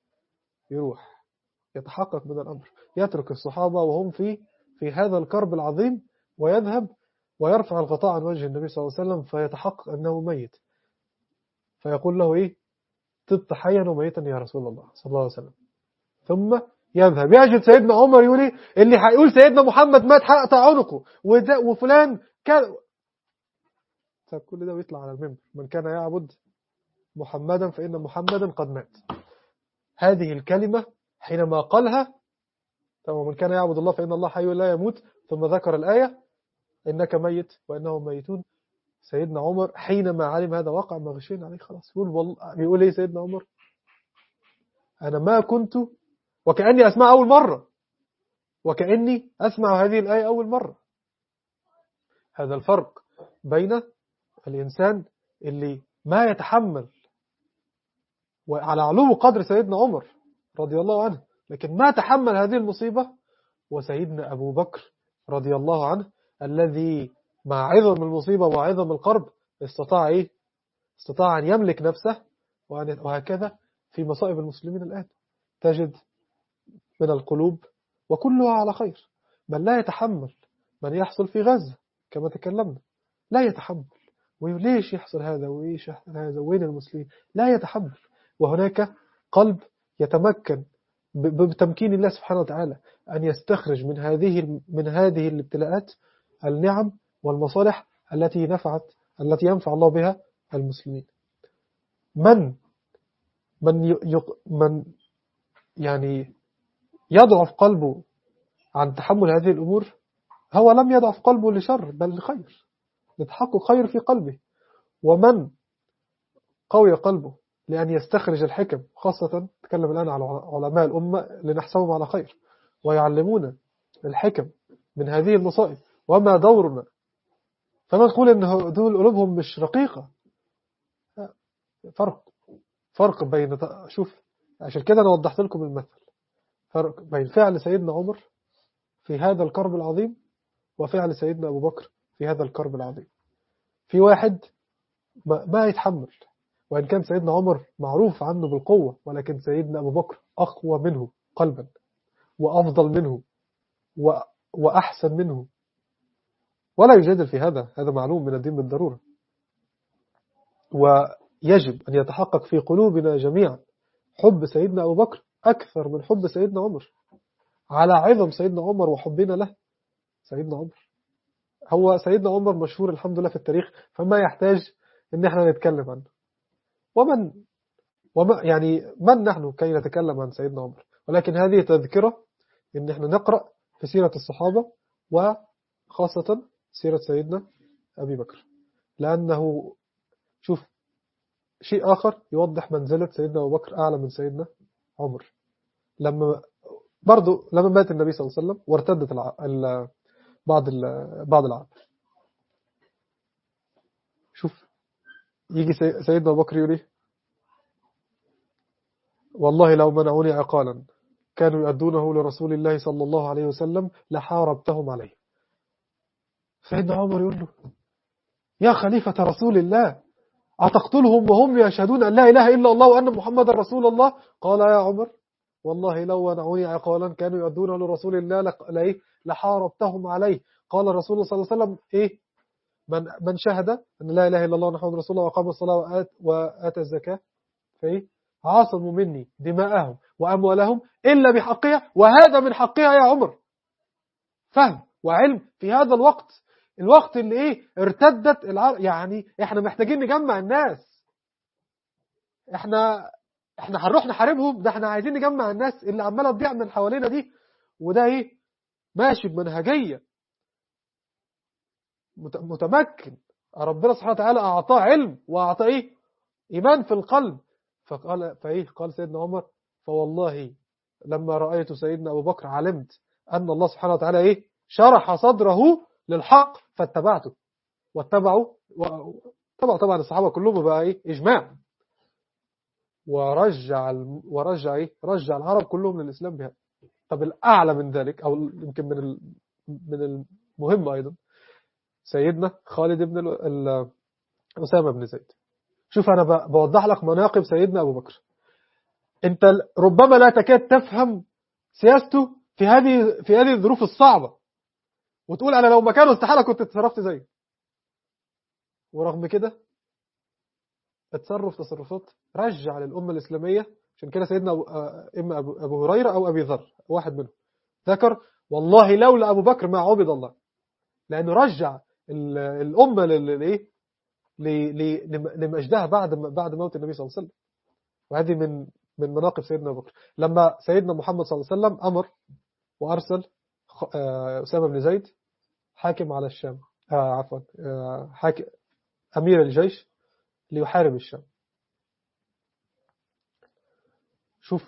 يروح يتحقق من الأمر يترك الصحابة وهم في في هذا الكرب العظيم ويذهب ويرفع الغطاء عن وجه النبي صلى الله عليه وسلم فيتحقق أنه ميت فيقول له إيه طبت حيا وميتا يا رسول الله صلى الله عليه وسلم ثم يذهب يجد سيدنا عمر يقول إيه اللي هيقول سيدنا محمد مات هقطع عنقه وده وفلان كان كل ده ويطلع على المنبر من كان يعبد محمدا فإن محمدا قد مات هذه الكلمة حينما قالها ومن كان يعبد الله فإن الله حي لا يموت ثم ذكر الآية إنك ميت وإنهم ميتون سيدنا عمر حينما علم هذا واقع ما غشينا عليه خلاص يقول والله بيقول ايه سيدنا عمر أنا ما كنت وكأني أسمع أول مرة وكأني أسمع هذه الآية أول مرة هذا الفرق بين الإنسان اللي ما يتحمل وعلى علو قدر سيدنا عمر رضي الله عنه لكن ما تحمل هذه المصيبة وسيدنا أبو بكر رضي الله عنه الذي مع عظم المصيبة وعظم القرب استطاع إيه؟ استطاع أن يملك نفسه وهكذا في مصائب المسلمين الآن تجد من القلوب وكلها على خير من لا يتحمل من يحصل في غزة كما تكلمنا لا يتحمل وليش يحصل هذا وإيش يحصل هذا وين المسلمين لا يتحمل وهناك قلب يتمكن بتمكين الله سبحانه وتعالى أن يستخرج من هذه من هذه الابتلاءات النعم والمصالح التي نفعت التي ينفع الله بها المسلمين من من يق من يعني يضعف قلبه عن تحمل هذه الأمور هو لم يضعف قلبه لشر بل لخير لتحقق خير في قلبه ومن قوي قلبه لأن يستخرج الحكم خاصة نتكلم الآن على علماء الأمة لنحسبهم على خير ويعلمون الحكم من هذه المصائب وما دورنا فما نقول أن دول قلوبهم مش رقيقة فرق فرق بين شوف عشان كده أنا وضحت لكم المثل فرق بين فعل سيدنا عمر في هذا الكرب العظيم وفعل سيدنا أبو بكر في هذا الكرب العظيم في واحد ما يتحمل وإن كان سيدنا عمر معروف عنه بالقوة ولكن سيدنا أبو بكر أقوى منه قلبا وأفضل منه وأحسن منه ولا يجادل في هذا هذا معلوم من الدين بالضرورة ويجب أن يتحقق في قلوبنا جميعا حب سيدنا أبو بكر أكثر من حب سيدنا عمر على عظم سيدنا عمر وحبنا له سيدنا عمر هو سيدنا عمر مشهور الحمد لله في التاريخ فما يحتاج ان احنا نتكلم عنه ومن وما يعني من نحن كي نتكلم عن سيدنا عمر ولكن هذه تذكرة ان احنا نقرأ في سيرة الصحابة وخاصة سيرة سيدنا أبي بكر لأنه شوف شيء آخر يوضح منزلة سيدنا أبو بكر أعلى من سيدنا عمر لما برضو لما مات النبي صلى الله عليه وسلم وارتدت الع... ال... بعض ال... بعض العام شوف يجي سي... سيدنا أبو بكر يقول ايه والله لو منعوني عقالا كانوا يؤدونه لرسول الله صلى الله عليه وسلم لحاربتهم عليه سيدنا عمر يقول له يا خليفة رسول الله أتقتلهم وهم يشهدون أن لا إله إلا الله وأن محمد رسول الله قال يا عمر والله لو منعوني عقالا كانوا يؤدونه لرسول الله لحاربتهم عليه قال الرسول صلى الله عليه وسلم إيه من, من شهد أن لا إله إلا الله محمد رسول الله وقام الصلاة وآت, وآت الزكاة فإيه عاصموا مني دماءهم وأموالهم إلا بحقها وهذا من حقها يا عمر فهم وعلم في هذا الوقت الوقت اللي ايه ارتدت العرب يعني احنا محتاجين نجمع الناس احنا احنا هنروح نحاربهم ده احنا عايزين نجمع الناس اللي عماله تضيع من حوالينا دي وده ايه ماشي بمنهجيه متمكن ربنا سبحانه وتعالى اعطاه علم واعطاه ايه ايمان في القلب فقال فايه قال سيدنا عمر فوالله لما رايت سيدنا ابو بكر علمت ان الله سبحانه وتعالى ايه شرح صدره للحق فاتبعته واتبعوا طبعا طبعا الصحابه كلهم بقى ايه اجماع ورجع ورجع ايه رجع العرب كلهم للاسلام بهذا طب الاعلى من ذلك او يمكن من من المهم ايضا سيدنا خالد بن اسامه بن زيد شوف انا بوضح لك مناقب سيدنا ابو بكر انت ربما لا تكاد تفهم سياسته في هذه في هذه الظروف الصعبه وتقول انا لو مكانه استحاله كنت اتصرفت زيه ورغم كده اتصرف تصرفات رجع للأمة الإسلامية عشان كده سيدنا أبو إما أبو, أبو هريرة أو أبي ذر واحد منهم ذكر والله لولا أبو بكر ما عبد الله لأنه رجع الأمة للإيه لمجدها بعد بعد موت النبي صلى الله عليه وسلم وهذه من من مناقب سيدنا أبو بكر لما سيدنا محمد صلى الله عليه وسلم أمر وأرسل أسامة بن زيد حاكم على الشام آه عفوا آه حاكم أمير الجيش ليحارب الشام شوف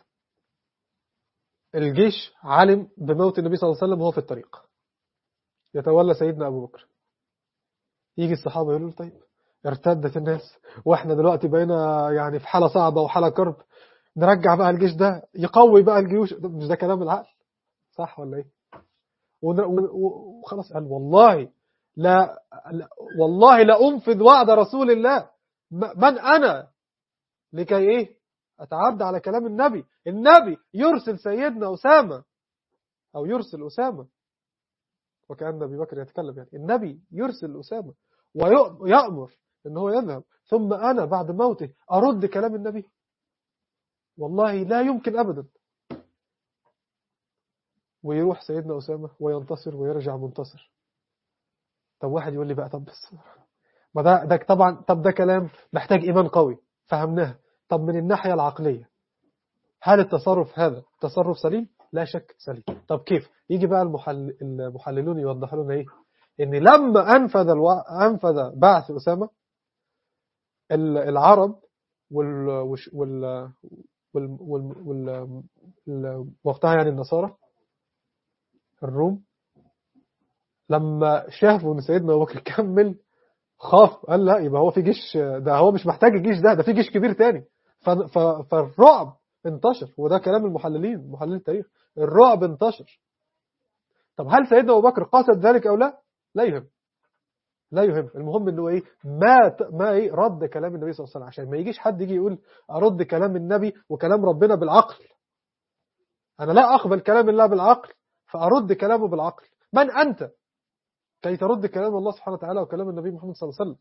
الجيش علم بموت النبي صلى الله عليه وسلم وهو في الطريق يتولى سيدنا أبو بكر يجي الصحابة يقولوا طيب ارتدت الناس واحنا دلوقتي بقينا يعني في حالة صعبة وحالة كرب نرجع بقى الجيش ده يقوي بقى الجيوش مش ده كلام العقل صح ولا ايه وخلاص قال والله لا والله لا أنفذ وعد رسول الله من أنا لكي إيه أتعدى على كلام النبي النبي يرسل سيدنا أسامة أو يرسل أسامة وكأن أبي بكر يتكلم يعني النبي يرسل أسامة ويأمر أن هو يذهب ثم أنا بعد موته أرد كلام النبي والله لا يمكن أبدا ويروح سيدنا أسامة وينتصر ويرجع منتصر طب واحد يقول لي بقى طب بس ما ده, ده طبعا طب ده كلام محتاج إيمان قوي فهمناها طب من الناحية العقلية هل التصرف هذا تصرف سليم لا شك سليم طب كيف يجي بقى المحل... المحللون يوضحوا لنا ايه ان لما انفذ الو... انفذ بعث اسامه العرب وال وش- وال وال وال وال ال- وقتها يعني النصارى الروم لما شافوا ان سيدنا ابو بكر كمل خاف قال لا يبقى هو في جيش ده هو مش محتاج الجيش ده ده في جيش كبير تاني ف- ف- فالرعب انتشر وده كلام المحللين محللين التاريخ الرعب انتشر طب هل سيدنا ابو بكر قصد ذلك او لا لا يهم لا يهم المهم انه ايه ما ت- ما ايه رد كلام النبي صلى الله عليه وسلم عشان ما يجيش حد يجي يقول ارد كلام النبي وكلام ربنا بالعقل انا لا اقبل كلام الله بالعقل فارد كلامه بالعقل من انت كي ترد كلام الله سبحانه وتعالى وكلام النبي محمد صلى الله عليه وسلم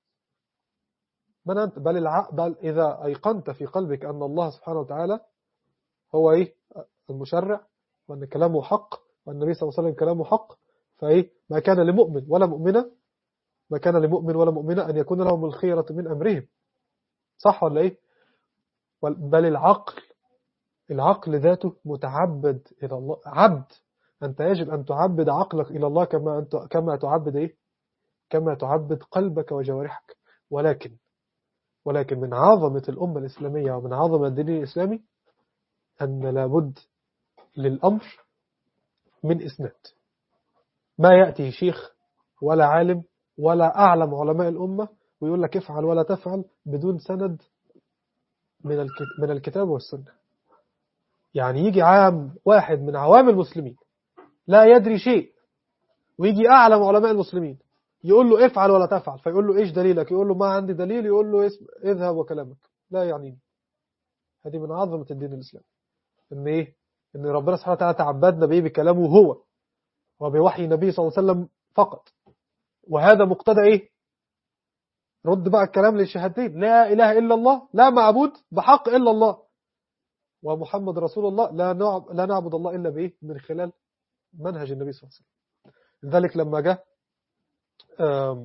من أنت بل, الع... بل إذا أيقنت في قلبك أن الله سبحانه وتعالى هو إيه المشرع وأن كلامه حق وأن النبي صلى الله عليه وسلم كلامه حق فإيه ما كان لمؤمن ولا مؤمنة ما كان لمؤمن ولا مؤمنة أن يكون لهم الخيرة من أمرهم صح ولا إيه بل- بل العقل العقل ذاته متعبد إلى الله عبد أنت يجب أن تعبد عقلك إلى الله كما أنت كما تعبد إيه كما تعبد قلبك وجوارحك ولكن ولكن من عظمة الأمة الإسلامية ومن عظمة الدين الإسلامي أن لابد للأمر من إسناد ما يأتي شيخ ولا عالم ولا أعلم علماء الأمة ويقول لك افعل ولا تفعل بدون سند من الكت- من الكتاب والسنة يعني يجي عام واحد من عوام المسلمين لا يدري شيء ويجي أعلم علماء المسلمين يقول له افعل ولا تفعل فيقول له ايش دليلك يقول له ما عندي دليل يقول له اسم اذهب وكلامك لا يعنيني هذه من عظمة الدين الإسلامي ان ايه ان ربنا سبحانه وتعالى تعبدنا بايه بكلامه هو وبوحي النبي صلى الله عليه وسلم فقط وهذا مقتضى ايه رد بقى الكلام للشهادتين لا اله الا الله لا معبود بحق الا الله ومحمد رسول الله لا نعب لا نعبد الله الا بايه من خلال منهج النبي صلى الله عليه وسلم لذلك لما جاء آم،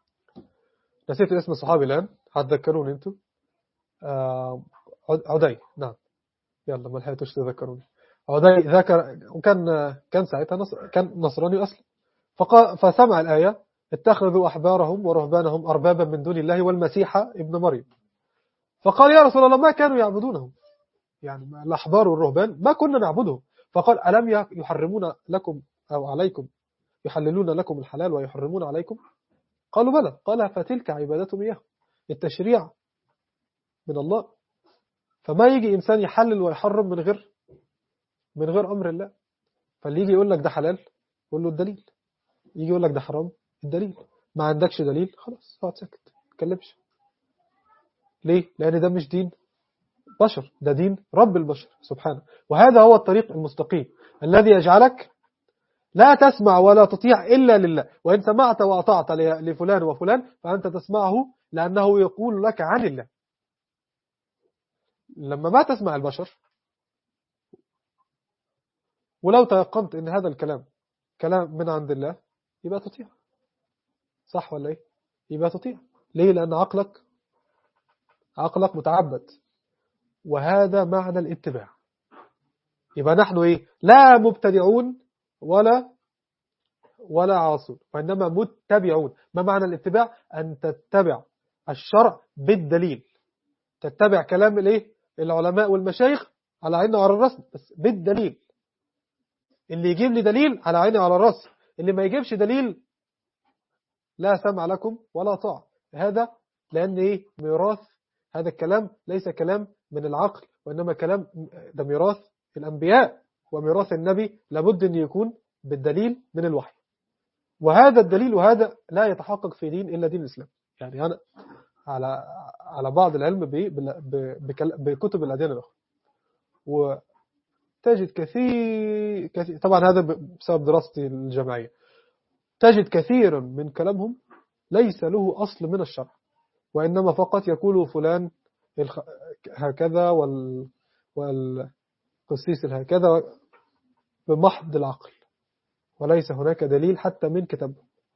نسيت اسم الصحابي الآن هتذكروني انتوا آم، عد- عدي نعم يلا ما لحقتوش تذكروني عدي ذكر وكان كان ساعتها نص كان نصراني أصلا فقا فسمع الآية اتخذوا أحبارهم ورهبانهم أربابا من دون الله والمسيح ابن مريم فقال يا رسول الله ما كانوا يعبدونهم يعني الأحبار والرهبان ما كنا نعبدهم فقال ألم يحرمون لكم أو عليكم يحللون لكم الحلال ويحرمون عليكم قالوا بلى قال فتلك عبادتهم إياه التشريع من الله فما يجي إنسان يحلل ويحرم من غير من غير أمر الله فاللي يجي يقول لك ده حلال قول له الدليل يجي يقول لك ده حرام الدليل ما عندكش دليل خلاص اقعد ساكت ما تتكلمش ليه؟ لأن ده مش دين بشر ده دين رب البشر سبحانه وهذا هو الطريق المستقيم الذي يجعلك لا تسمع ولا تطيع إلا لله وإن سمعت وأطعت لفلان وفلان فأنت تسمعه لأنه يقول لك عن الله لما ما تسمع البشر ولو تيقنت ان هذا الكلام كلام من عند الله يبقى تطيع صح ولا ايه يبقى تطيع ليه لان عقلك عقلك متعبد وهذا معنى الاتباع يبقى نحن ايه لا مبتدعون ولا ولا عاصون وانما متبعون ما معنى الاتباع ان تتبع الشرع بالدليل تتبع كلام الايه العلماء والمشايخ على عيننا وعلى الراس بس بالدليل اللي يجيب لي دليل على عيني وعلى الراس اللي ما يجيبش دليل لا سمع لكم ولا طاعة هذا لأن إيه ميراث هذا الكلام ليس كلام من العقل وإنما كلام ده ميراث الأنبياء وميراث النبي لابد أن يكون بالدليل من الوحي وهذا الدليل وهذا لا يتحقق في دين إلا دين الإسلام يعني أنا على على بعض العلم بكتب الأديان الأخرى وتجد كثير, كثير طبعا هذا بسبب دراستي الجامعية تجد كثيرا من كلامهم ليس له أصل من الشرع وإنما فقط يقول فلان هكذا وال والقسيس الهكذا بمحض العقل وليس هناك دليل حتى من كتاب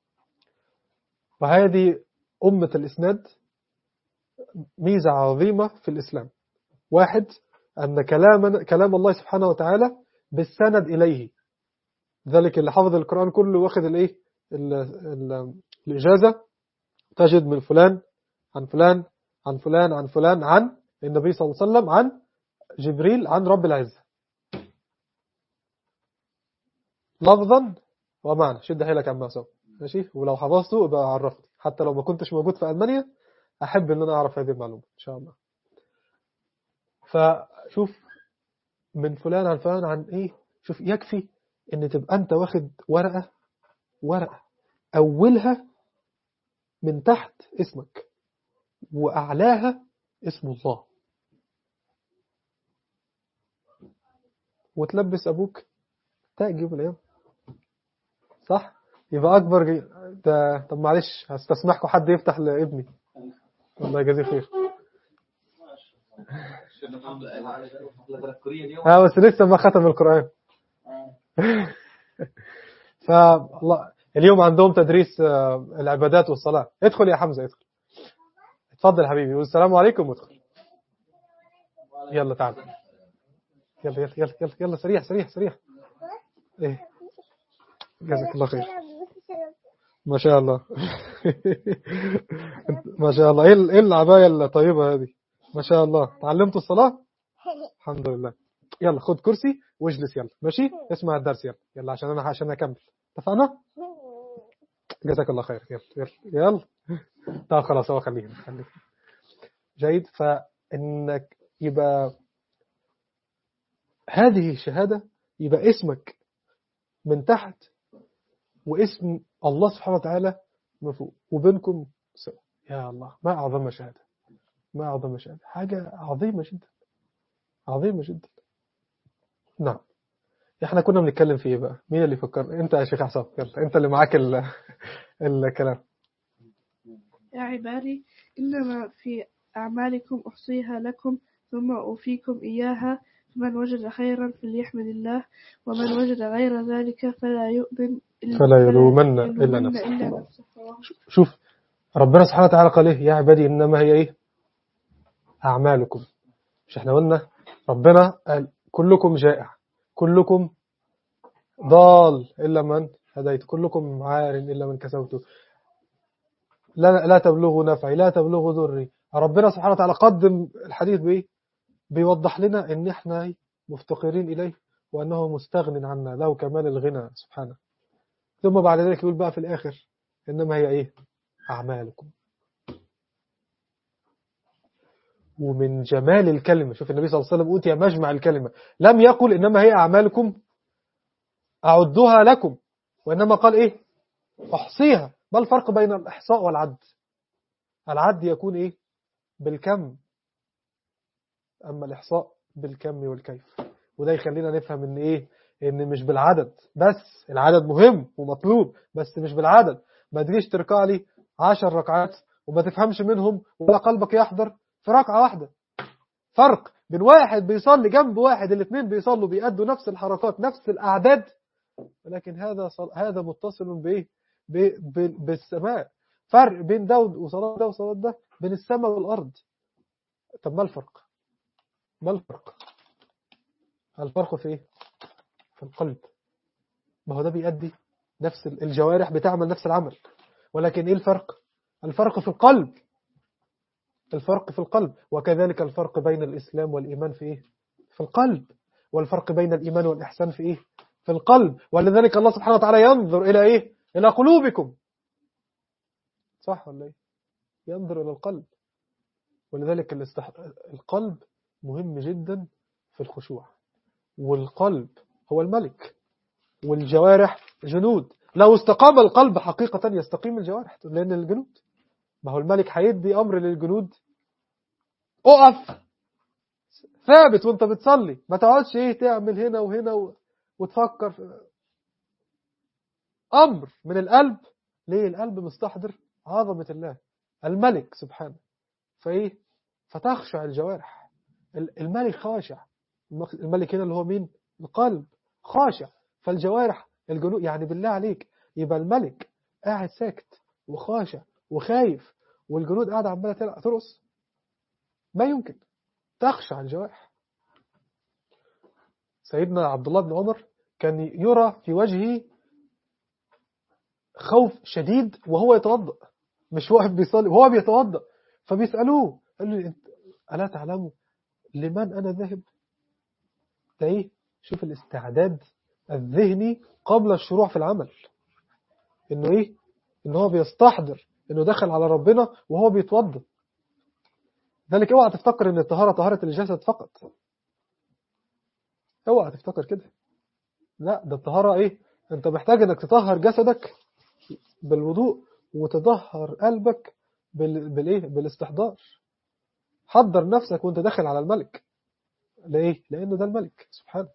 وهذه أمة الإسناد ميزة عظيمة في الإسلام واحد أن كلام, كلام الله سبحانه وتعالى بالسند إليه ذلك اللي حفظ القرآن كله واخد الإيه الإجازة تجد من فلان عن فلان عن فلان عن فلان عن النبي صلى الله عليه وسلم عن جبريل عن رب العزة لفظا ومعنى شد حيلك عما سوى ماشي ولو حفظته يبقى عرفني حتى لو ما كنتش موجود في ألمانيا أحب أن أنا أعرف هذه المعلومة إن شاء الله فشوف من فلان عن فلان عن إيه شوف يكفي أن تبقى أنت واخد ورقة ورقة أولها من تحت اسمك وأعلاها اسم الله وتلبس أبوك تاج يوم الأيام صح؟ يبقى أكبر جي... ده طب معلش هستسمحكم حد يفتح لابني الله يجازيه خير اه بس لسه ما ختم القرآن فالله اليوم عندهم تدريس العبادات والصلاة ادخل يا حمزة ادخل اتفضل حبيبي والسلام عليكم ادخل يلا تعال يلا يلا يلا يلا, يلا سريع سريع سريع ايه جزاك الله خير ما شاء الله ما شاء الله ايه ايه العباية الطيبة هذه ما شاء الله تعلمتوا الصلاة الحمد لله يلا خد كرسي واجلس يلا ماشي اسمع الدرس يلا يلا عشان انا عشان اكمل اتفقنا جزاك الله خير يلا يلا يلا طب خلاص هو خلينا خلينا جيد فانك يبقى هذه شهادة يبقى اسمك من تحت واسم الله سبحانه وتعالى من فوق وبينكم سوا يا الله ما أعظم شهادة ما أعظم شهادة حاجة عظيمة جدا عظيمة جدا نعم احنا كنا بنتكلم في ايه بقى مين اللي فكر انت يا شيخ حسام يلا انت اللي معاك ال... الكلام يا عبادي إنما في أعمالكم أحصيها لكم ثم أوفيكم إياها فمن وجد خيرا فليحمد الله ومن وجد غير ذلك فلا يؤمن فلا يلومن إلا نفسه إلا نفسه شوف ربنا سبحانه وتعالى قال ايه يا عبادي إنما هي ايه أعمالكم مش احنا قلنا ربنا قال كلكم جائع كلكم ضال إلا من هديت كلكم عار إلا من كسوته لا, لا تبلغوا نفعي لا تبلغوا ضري ربنا سبحانه وتعالى قدم الحديث بإيه بيوضح لنا ان احنا مفتقرين اليه وانه مستغن عنا له كمال الغنى سبحانه ثم بعد ذلك يقول بقى في الاخر انما هي ايه اعمالكم ومن جمال الكلمة شوف النبي صلى الله عليه وسلم أوتي مجمع الكلمة لم يقل إنما هي أعمالكم أعدها لكم وإنما قال إيه أحصيها ما الفرق بين الإحصاء والعد العد يكون إيه بالكم أما الإحصاء بالكم والكيف وده يخلينا نفهم إن إيه إن مش بالعدد بس العدد مهم ومطلوب بس مش بالعدد ما تجيش تركع لي عشر ركعات وما تفهمش منهم ولا قلبك يحضر في ركعة واحدة فرق بين واحد بيصلي جنب واحد الاثنين بيصلوا بيأدوا نفس الحركات نفس الأعداد ولكن هذا صل... هذا متصل بإيه ب... ب... بالسماء فرق بين ده وصلاة ده وصلاة ده بين السماء والأرض طب ما الفرق ما الفرق الفرق في ايه في القلب ما هو ده بيأدي نفس الجوارح بتعمل نفس العمل ولكن ايه الفرق الفرق في القلب الفرق في القلب وكذلك الفرق بين الإسلام والإيمان في إيه؟ في القلب والفرق بين الإيمان والإحسان في إيه؟ في القلب ولذلك الله سبحانه وتعالى ينظر إلى إيه؟ إلى قلوبكم صح ولا إيه؟ ينظر إلى القلب ولذلك الاستح... القلب مهم جدا في الخشوع والقلب هو الملك والجوارح جنود لو استقام القلب حقيقة يستقيم الجوارح لأن الجنود ما هو الملك هيدي أمر للجنود اقف ثابت وانت بتصلي ما تقعدش ايه تعمل هنا وهنا و... وتفكر في... أمر من القلب ليه القلب مستحضر عظمة الله الملك سبحانه فايه فتخشع الجوارح الملك خاشع الملك هنا اللي هو مين القلب خاشع فالجوارح الجنود يعني بالله عليك يبقى الملك قاعد ساكت وخاشع وخايف والجنود قاعدة عمالة ترقص ما يمكن تخشع الجوارح سيدنا عبد الله بن عمر كان يرى في وجهه خوف شديد وهو يتوضأ مش واقف بيصلي وهو بيتوضأ فبيسألوه قال له انت الا تعلم لمن انا ذاهب ده ايه شوف الاستعداد الذهني قبل الشروع في العمل انه ايه ان هو بيستحضر انه دخل على ربنا وهو بيتوضا ذلك اوعى تفتكر ان الطهاره طهاره الجسد فقط اوعى تفتكر كده لا ده الطهاره ايه انت محتاج انك تطهر جسدك بالوضوء وتطهر قلبك بال... بالايه بالاستحضار حضر نفسك وانت داخل على الملك ليه لانه ده الملك سبحانه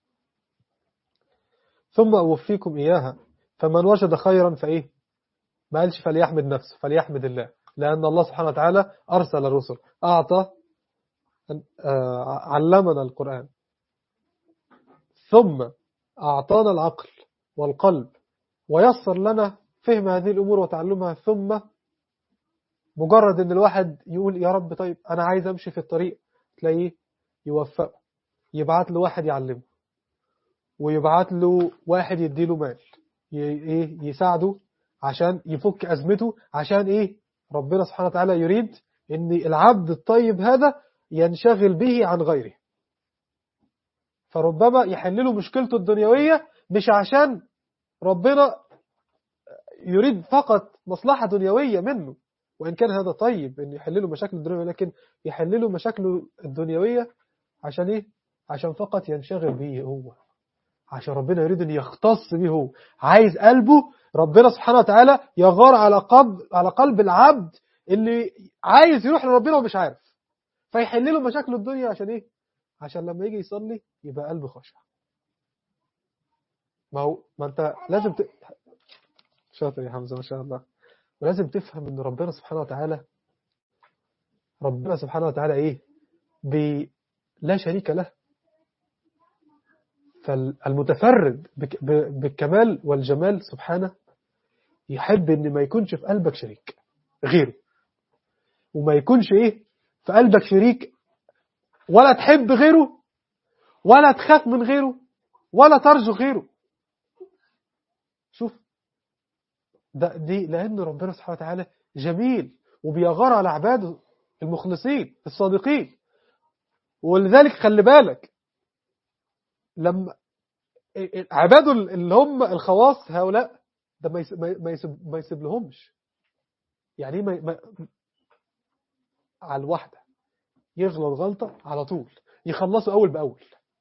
ثم اوفيكم اياها فمن وجد خيرا فايه ما قالش فليحمد نفسه فليحمد الله لأن الله سبحانه وتعالى أرسل الرسل أعطى علمنا القرآن ثم أعطانا العقل والقلب ويسر لنا فهم هذه الأمور وتعلمها ثم مجرد أن الواحد يقول يا رب طيب أنا عايز أمشي في الطريق تلاقيه يوفقه يبعت له واحد يعلمه ويبعت له واحد يديله مال يساعده عشان يفك أزمته عشان إيه ربنا سبحانه وتعالى يريد أن العبد الطيب هذا ينشغل به عن غيره فربما يحل له مشكلته الدنيوية مش عشان ربنا يريد فقط مصلحة دنيوية منه وإن كان هذا طيب أن يحل له مشاكل الدنيوية لكن يحل له مشاكله الدنيوية عشان إيه؟ عشان فقط ينشغل به هو عشان ربنا يريد أن يختص به هو عايز قلبه ربنا سبحانه وتعالى يغار على قلب على قلب العبد اللي عايز يروح لربنا ومش عارف فيحل له مشاكل الدنيا عشان ايه عشان لما يجي يصلي يبقى قلبه خاشع ما هو ما انت لازم ت... شاطر يا حمزه ما شاء الله ولازم تفهم ان ربنا سبحانه وتعالى ربنا سبحانه وتعالى ايه ب... لا شريك له فالمتفرد بك... ب... بالكمال والجمال سبحانه يحب ان ما يكونش في قلبك شريك غيره وما يكونش ايه في قلبك شريك ولا تحب غيره ولا تخاف من غيره ولا ترجو غيره شوف ده دي لأن ربنا سبحانه وتعالى جميل وبيغار على عباده المخلصين الصادقين ولذلك خلي بالك لما عباده اللي هم الخواص هؤلاء ده ما يسيب, ما يسيب, ما يسيب لهمش يعني ما, ما على الواحدة يغلط غلطة على طول يخلصوا أول بأول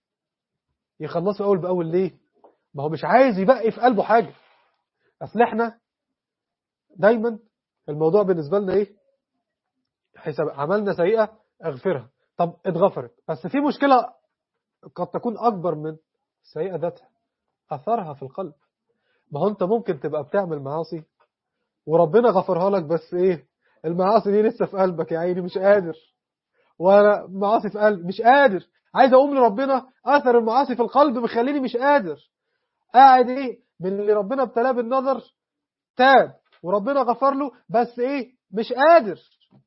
يخلصوا أول بأول ليه ما هو مش عايز يبقى في قلبه حاجة أصل احنا دايما الموضوع بالنسبة لنا ايه حساب عملنا سيئة اغفرها طب اتغفرت بس في مشكلة قد تكون أكبر من السيئة ذاتها أثرها في القلب ما هو أنت ممكن تبقى بتعمل معاصي وربنا غفرها لك بس إيه المعاصي دي لسه في قلبك يا عيني مش قادر وأنا معاصي في قلبي مش قادر عايز أقوم لربنا أثر المعاصي في القلب مخليني مش قادر قاعد إيه من اللي ربنا ابتلاه بالنظر تاب وربنا غفر له بس إيه مش قادر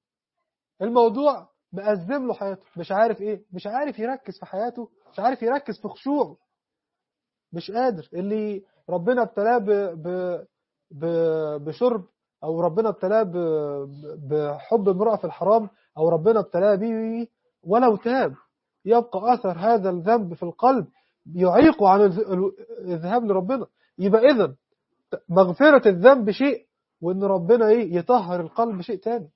الموضوع مأزم له حياته مش عارف إيه مش عارف يركز في حياته مش عارف يركز في خشوعه مش قادر اللي ربنا ابتلاه ب... ب... ب... بشرب أو ربنا ابتلاه ب... بحب امرأة في الحرام أو ربنا ابتلاه به ولو تاب يبقى أثر هذا الذنب في القلب يعيقه عن الذهاب لربنا يبقى إذن مغفرة الذنب شيء وإن ربنا إيه يطهر القلب شيء تاني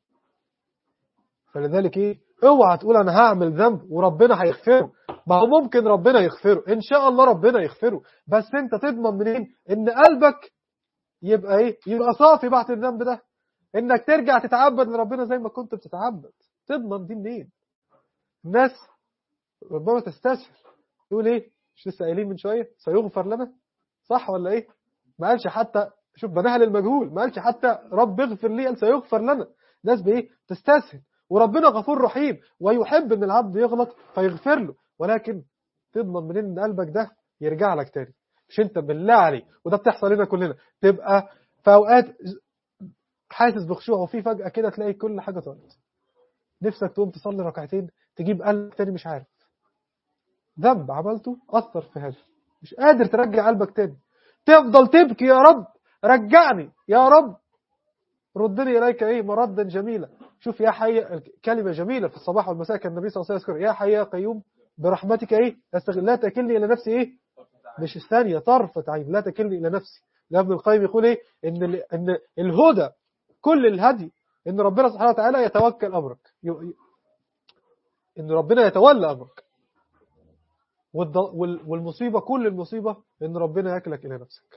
فلذلك إيه اوعى تقول أنا هعمل ذنب وربنا هيغفره ما هو ممكن ربنا يغفره إن شاء الله ربنا يغفره بس أنت تضمن منين إن قلبك يبقى إيه يبقى صافي بعد الذنب ده إنك ترجع تتعبد لربنا زي ما كنت بتتعبد تضمن دي منين الناس ربما تستسهل تقول إيه مش لسه قايلين من شوية سيغفر لنا صح ولا إيه ما قالش حتى شوف بناها للمجهول ما قالش حتى رب اغفر لي قال سيغفر لنا ناس بايه تستسهل وربنا غفور رحيم ويحب ان العبد يغلط فيغفر له ولكن تضمن منين ان قلبك ده يرجع لك تاني مش انت بالله عليك وده بتحصل لنا كلنا تبقى في اوقات حاسس بخشوع وفي فجأة كده تلاقي كل حاجة طارت نفسك تقوم تصلي ركعتين تجيب قلب تاني مش عارف ذنب عملته أثر في هذا مش قادر ترجع قلبك تاني تفضل تبكي يا رب رجعني يا رب ردني إليك إيه مردا جميلا شوف يا حي كلمة جميلة في الصباح والمساء كان النبي صلى الله عليه وسلم يذكر يا حي يا قيوم برحمتك ايه استغل لا تكلني الى نفسي ايه مش الثانية طرفة عين لا تكلني الى نفسي لا ابن القيم يقول ايه ان ال- ان الهدى كل الهدي ان ربنا سبحانه وتعالى يتوكل امرك ي- ي- ان ربنا يتولى امرك والض- وال- والمصيبة كل المصيبة ان ربنا يكلك الى نفسك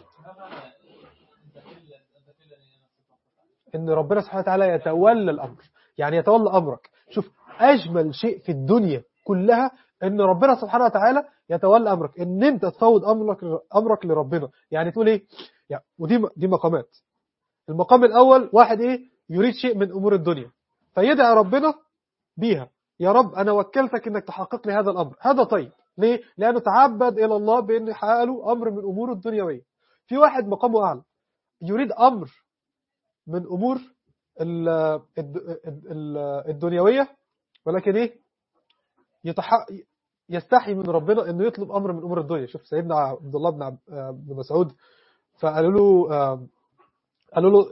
ان ربنا سبحانه وتعالى يتولى الامر يعني يتولى امرك شوف اجمل شيء في الدنيا كلها ان ربنا سبحانه وتعالى يتولى امرك ان انت تفوض امرك امرك لربنا يعني تقول ايه يعني ودي دي مقامات المقام الاول واحد ايه يريد شيء من امور الدنيا فيدعي ربنا بيها يا رب انا وكلتك انك تحقق لي هذا الامر هذا طيب ليه لانه تعبد الى الله بان يحقق له امر من امور الدنيويه في واحد مقامه اعلى يريد امر من امور ال- الد- ال- الدنيويه ولكن ايه يتح... يستحي من ربنا انه يطلب امر من امور الدنيا شوف سيدنا عبد الله بن عب... بن مسعود فقالوا له آم، قالوا له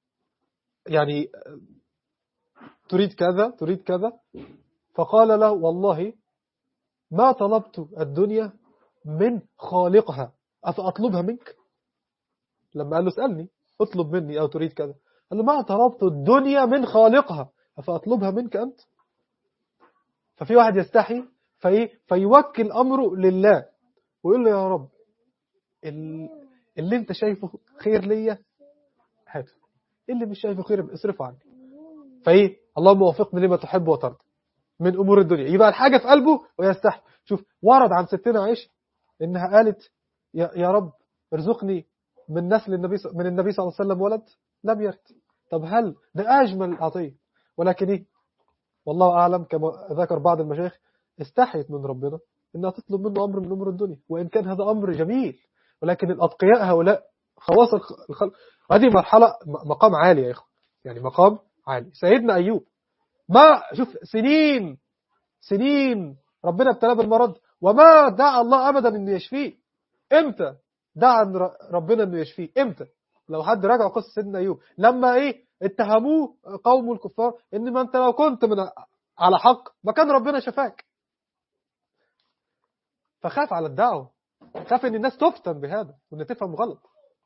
يعني آه، تريد كذا تريد كذا فقال له والله ما طلبت الدنيا من خالقها أفأطلبها منك لما قال له اسألني اطلب مني أو تريد كذا قال له ما طلبت الدنيا من خالقها أفأطلبها منك أنت ففي واحد يستحي في فيوكل أمره لله ويقول له يا رب ال- اللي انت شايفه خير ليا هاته اللي مش شايفه خير اصرفه عني فايه اللهم وفقني لما تحب وترضى من امور الدنيا يبقى الحاجه في قلبه ويستحي شوف ورد عن ستنا عائشه انها قالت يا, يا رب ارزقني من نسل النبي ص- من النبي صلى الله عليه وسلم ولد لم يرد طب هل ده اجمل عطيه ولكن ايه والله اعلم كما ذكر بعض المشايخ استحيت من ربنا انها تطلب منه امر من امور الدنيا وان كان هذا امر جميل ولكن الاتقياء هؤلاء خواص الخ- الخلق هذه مرحله م- مقام عالي يا اخوه يعني مقام عالي سيدنا ايوب ما شوف سنين سنين ربنا ابتلاه بالمرض وما دعا الله ابدا انه يشفيه امتى دعا إن ر- ربنا انه يشفيه امتى لو حد راجع قصه سيدنا ايوب لما ايه اتهموه قوم الكفار ان ما انت لو كنت من على حق ما كان ربنا شفاك فخاف على الدعوه خاف ان الناس تفتن بهذا وان تفهم غلط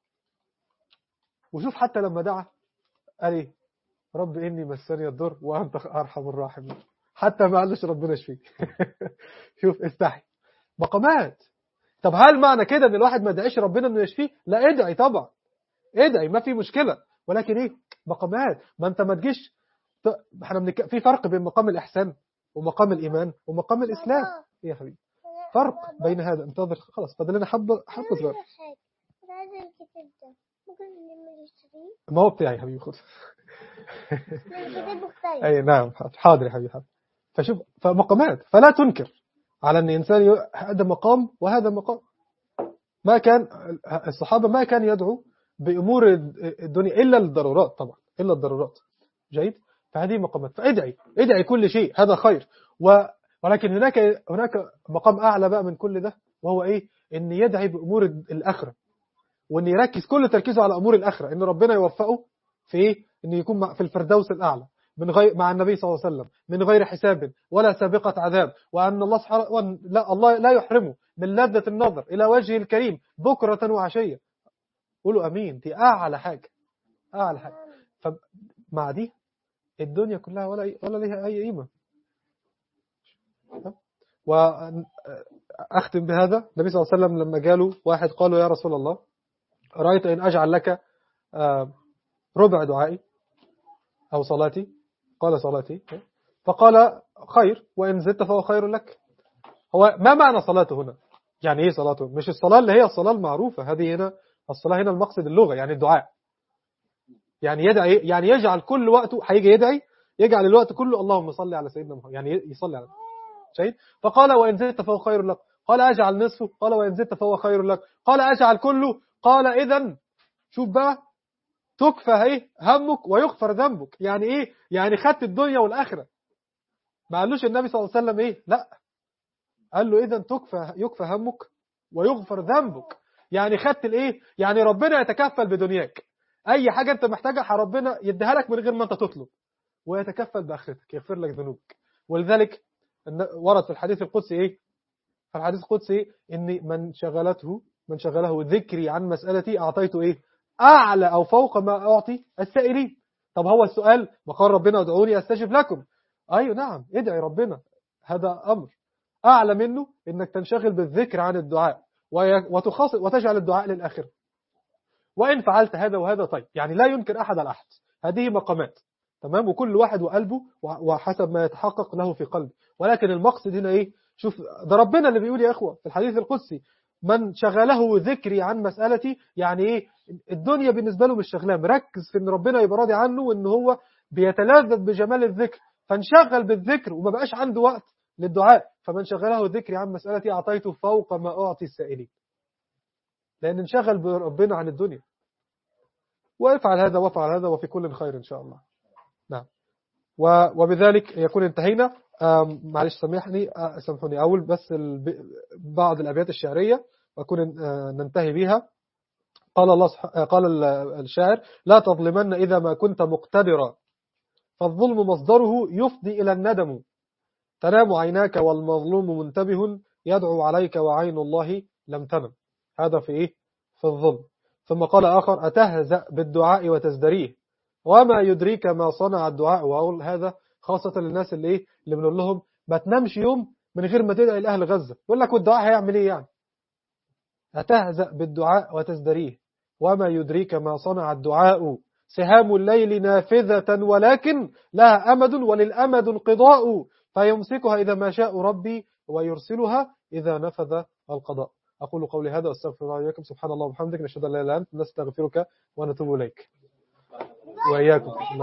وشوف حتى لما دعا قال ايه رب اني مسني الضر وانت ارحم الراحمين حتى ما قالش ربنا يشفيك شوف استحي مقامات طب هل معنى كده ان الواحد ما يدعيش ربنا انه يشفيه لا ادعي طبعا ادعي ما في مشكله ولكن ايه مقامات ما انت ما تجيش ت- احنا بنك... في فرق بين مقام الاحسان ومقام الايمان ومقام الاسلام إيه يا حبيبي فرق بين هذا انتظر خلاص فاضل لنا حبه حبه صغيره أنا عايزة الكتاب ده ممكن نعمل نشتريه ما هو بتاعي يا حبيبي خد الكتاب مختلف اي نعم حاضر يا حبيبي حاضر فشوف فمقامات فلا تنكر على ان انسان ي- هذا مقام وهذا مقام ما كان الصحابه ما كان يدعو بامور الدنيا الا الضرورات طبعا الا الضرورات جيد فهذه مقامات فادعي ادعي كل شيء هذا خير و ولكن هناك هناك مقام اعلى بقى من كل ده وهو ايه ان يدعي بامور الاخره وان يركز كل تركيزه على امور الاخره ان ربنا يوفقه في ايه ان يكون مع- في الفردوس الاعلى من غير مع النبي صلى الله عليه وسلم من غير حساب ولا سابقة عذاب وأن الله سبحانه وأن لا الله لا يحرمه من لذة النظر إلى وجهه الكريم بكرة وعشية قولوا أمين دي أعلى حاجة أعلى حاجة فمع دي الدنيا كلها ولا ولا لها أي قيمة وأختم بهذا النبي صلى الله عليه وسلم لما جاله واحد قالوا يا رسول الله رأيت إن أجعل لك آه، ربع دعائي أو صلاتي قال صلاتي فقال خير وإن زدت فهو خير لك هو ما معنى صلاته هنا يعني إيه صلاته مش الصلاة اللي هي الصلاة المعروفة هذه هنا الصلاة هنا المقصد اللغة يعني الدعاء يعني يدعي يعني يجعل كل وقته هيجي يدعي يجعل الوقت كله اللهم صل على سيدنا محمد يعني يصلي على شيء فقال وإن زدت فهو خير لك قال أجعل نصفه قال وإن زدت فهو خير لك قال أجعل كله قال إذا شوف بقى تكفى ايه همك ويغفر ذنبك يعني ايه يعني خدت الدنيا والاخره ما قالوش النبي صلى الله عليه وسلم ايه لا قال له اذا تكفى يكفى همك ويغفر ذنبك يعني خدت الايه يعني ربنا يتكفل بدنياك اي حاجه انت محتاجها ربنا يديها لك من غير ما انت تطلب ويتكفل بآخرتك يغفر لك ذنوبك ولذلك الن- ورد في الحديث القدسي إيه في الحديث القدسي إن من شغلته من شغله ذكري عن مسألتي أعطيته إيه أعلى أو فوق ما أعطي السائلين طب هو السؤال وقال ربنا ادعوني أستجب لكم أيوة نعم ادعي ربنا هذا أمر أعلى منه إنك تنشغل بالذكر عن الدعاء وي- وتخاص وتجعل الدعاء للآخرة وإن فعلت هذا وهذا طيب يعني لا ينكر أحد على أحد هذه مقامات تمام وكل واحد وقلبه و- وحسب ما يتحقق له في قلبه ولكن المقصد هنا إيه شوف ده ربنا اللي بيقول يا إخوة في الحديث القدسي من شغله ذكري عن مسألتي يعني إيه الدنيا بالنسبة له مش شغلاه مركز في إن ربنا يبقى راضي عنه وإن هو بيتلذذ بجمال الذكر فانشغل بالذكر وما بقاش عنده وقت للدعاء فمن شغله ذكري عن مسألتي أعطيته فوق ما أعطي السائلين لأن انشغل بربنا عن الدنيا وافعل هذا وافعل هذا وفي كل خير إن شاء الله نعم و- وبذلك يكون انتهينا آم، معلش سامحني آه، سامحوني أول بس الب- بعض الأبيات الشعرية وأكون آه، ننتهي بها قال الله سبح- آه، قال ال- الشاعر لا تظلمن إذا ما كنت مقتدرا فالظلم مصدره يفضي إلى الندم تنام عيناك والمظلوم منتبه يدعو عليك وعين الله لم تنم هذا في إيه؟ في الظلم ثم قال آخر أتهزأ بالدعاء وتزدريه وما يدريك ما صنع الدعاء وأقول هذا خاصة للناس اللي إيه؟ اللي بنقول لهم ما تنامش يوم من غير ما تدعي لأهل غزة يقول لك والدعاء هيعمل إيه يعني أتهزأ بالدعاء وتزدريه وما يدريك ما صنع الدعاء سهام الليل نافذة ولكن لها أمد وللأمد انقضاء فيمسكها إذا ما شاء ربي ويرسلها إذا نفذ القضاء أقول قولي هذا أستغفر الله وإياكم سبحان الله وبحمدك نشهد أن لا إله إلا أنت نستغفرك ونتوب إليك وإياكم